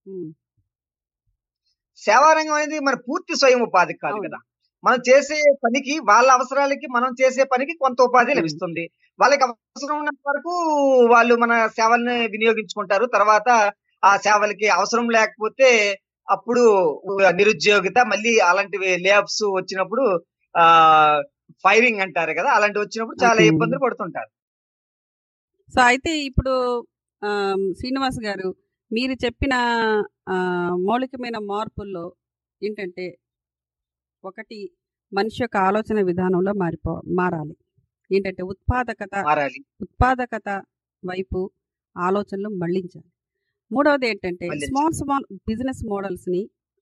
Speaker 11: సేవా రంగం అనేది మన పూర్తి స్వయం ఉపాధి కాదు కదా మనం చేసే పనికి వాళ్ళ అవసరాలకి మనం చేసే పనికి కొంత ఉపాధి లభిస్తుంది వాళ్ళకి అవసరం ఉన్నంత వరకు వాళ్ళు మన సేవల్ని వినియోగించుకుంటారు తర్వాత ఆ సేవలకి అవసరం లేకపోతే అప్పుడు నిరుద్యోగిత మళ్ళీ అలాంటివి లేఅప్స్ వచ్చినప్పుడు ఆ ఫైరింగ్ అంటారు కదా అలాంటివి వచ్చినప్పుడు చాలా
Speaker 5: Okay.
Speaker 11: ఇబ్బందులు పడుతుంటారు
Speaker 5: సో అయితే ఇప్పుడు ఆ, శ్రీనివాస్ గారు మీరు చెప్పిన ఆ, మౌలికమైన మార్పుల్లో ఏంటంటే ఒకటి మనిషి యొక్క ఆలోచన విధానంలో మారిపో మారాలి ఏంటంటే ఉత్పాదకత
Speaker 11: మారాలి
Speaker 5: ఉత్పాదకత వైపు ఆలోచనలు మళ్ళించాలి మూడవది ఏంటంటే
Speaker 11: మళ్ళించాలి.
Speaker 5: స్మాల్ స్మాల్ బిజినెస్ మోడల్స్ని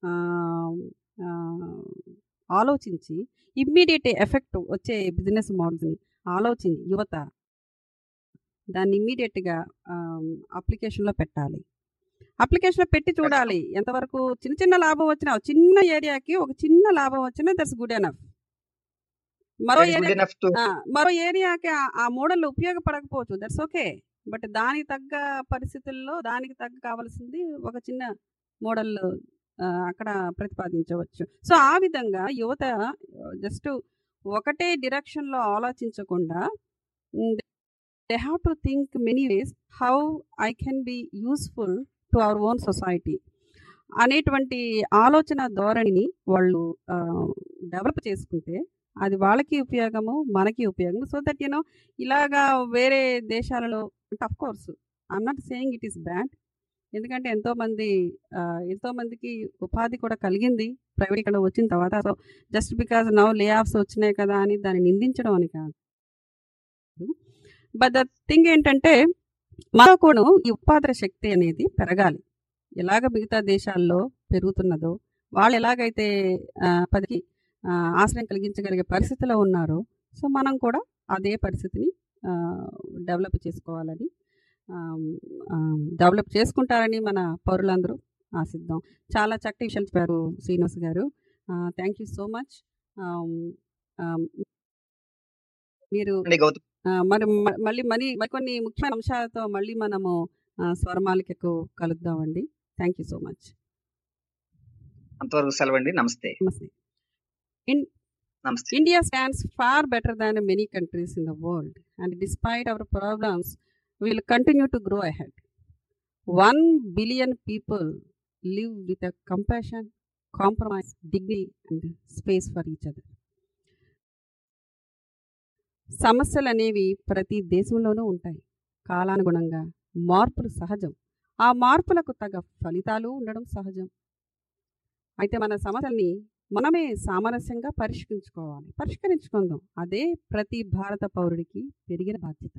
Speaker 5: ఆలోచించి ఇమ్మీడియట్ ఎఫెక్ట్ వచ్చే బిజినెస్ మోడల్స్ని ఆలోచించి యువత దాన్ని ఇమ్మీడియట్గా అప్లికేషన్లో పెట్టాలి అప్లికేషన్లో పెట్టి చూడాలి ఎంతవరకు చిన్న చిన్న లాభం వచ్చినా ఒక చిన్న ఏరియాకి ఒక చిన్న లాభం వచ్చినా దట్స్ గుడ్ ఎనఫ్ మరో
Speaker 11: That's good
Speaker 5: area
Speaker 11: enough to-
Speaker 5: మరో ఏరియాకి ఆ- ఆ మోడల్ ఉపయోగపడకపోవచ్చు దట్స్ ఓకే బట్ దానికి తగ్గ పరిస్థితుల్లో దానికి తగ్గ కావాల్సింది ఒక చిన్న మోడల్ అక్కడ ప్రతిపాదించవచ్చు సో ఆ విధంగా యువత జస్ట్ ఒకటే డిరెక్షన్లో ఆలోచించకుండా they have to think many ways how I can be useful to our own society అనేటువంటి ఆలోచన ధోరణిని వాళ్ళు డెవలప్ చేసుకుంటే అది వాళ్ళకి ఉపయోగము మనకి ఉపయోగము సో దట్ యూనో ఇలాగా వేరే దేశాలలో అంటే of course I'm not saying it is bad ఎందుకంటే ఎంతోమంది ఆ, ఎంతోమందికి ఉపాధి కూడా కలిగింది ప్రైవేట్ ఇక్కడ వచ్చిన తర్వాత so just because now layoffs వచ్చినాయి కదా అని దాన్ని నిందించడం అని కాదు బట్ ద థింగ్ ఏంటంటే మనలో కూడా ఈ ఉత్పాదన శక్తి అనేది పెరగాలి ఎలాగ మిగతా దేశాల్లో పెరుగుతున్నదో వాళ్ళు ఎలాగైతే ఆ, పదికి ఆ, ఆశ్రయం కలిగించగలిగే పరిస్థితిలో ఉన్నారో సో మనం కూడా అదే పరిస్థితిని డెవలప్ చేసుకోవాలని డెవలప్ చేసుకుంటారని మన పౌరులందరూ ఆశిద్దాం చాలా చక్కటి విషయాలు చెప్పారు శ్రీనివాస్ గారు థ్యాంక్ యూ సో మచ్ మీరు
Speaker 11: అండి గౌతమ్
Speaker 5: ఆ, మరి మ- మళ్ళీ మనీ మరికొన్ని ముఖ్యమైన అంశాలతో మళ్ళీ మనము ఆ, స్వరమాలికకు కలుద్దామండి థ్యాంక్ యూ సో మచ్
Speaker 11: అంతవరకు సెలవండి నమస్తే
Speaker 5: నమస్తే ఇన్
Speaker 11: నమస్తే
Speaker 5: India stands far better than many countries in the world, and despite our problems, we will continue to grow ahead. One billion people live with a compassion, compromise, dignity, and space for each other. సమస్యలు అనేవి ప్రతి దేశంలోనూ ఉంటాయి కాలానుగుణంగా మార్పులు సహజం ఆ మార్పులకు తగ్గ ఫలితాలు ఉండడం సహజం అయితే మన సమస్యల్ని మనమే సామరస్యంగా పరిష్కరించుకోవాలి పరిష్కరించుకుందాం అదే ప్రతి భారత పౌరుడికి పెరిగిన బాధ్యత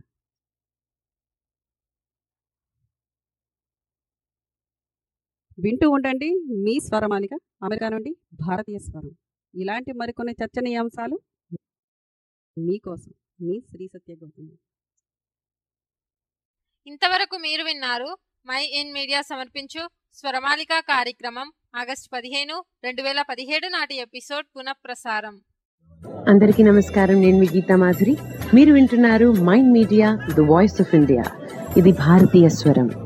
Speaker 5: వింటూ ఉండండి మీ స్వరమాలిక అమెరికా నుండి భారతీయ స్వరం ఇలాంటి మరికొన్ని చర్చనీయాంశాలు మీకోసం మీ శ్రీ సత్య గౌతమి
Speaker 2: ఇంతవరకు మీరు విన్నారు మై ఇన్ మీడియా సమర్పించు స్వరమాలిక కార్యక్రమం ఆగస్టు పదిహేను రెండు వేల పదిహేడు నాటి ఎపిసోడ్ పునఃప్రసారం
Speaker 15: అందరికీ నమస్కారం నేను మీ గీతా మాధురి మీరు వింటున్నారు Mind Media the voice of India ఇది భారతీయ స్వరం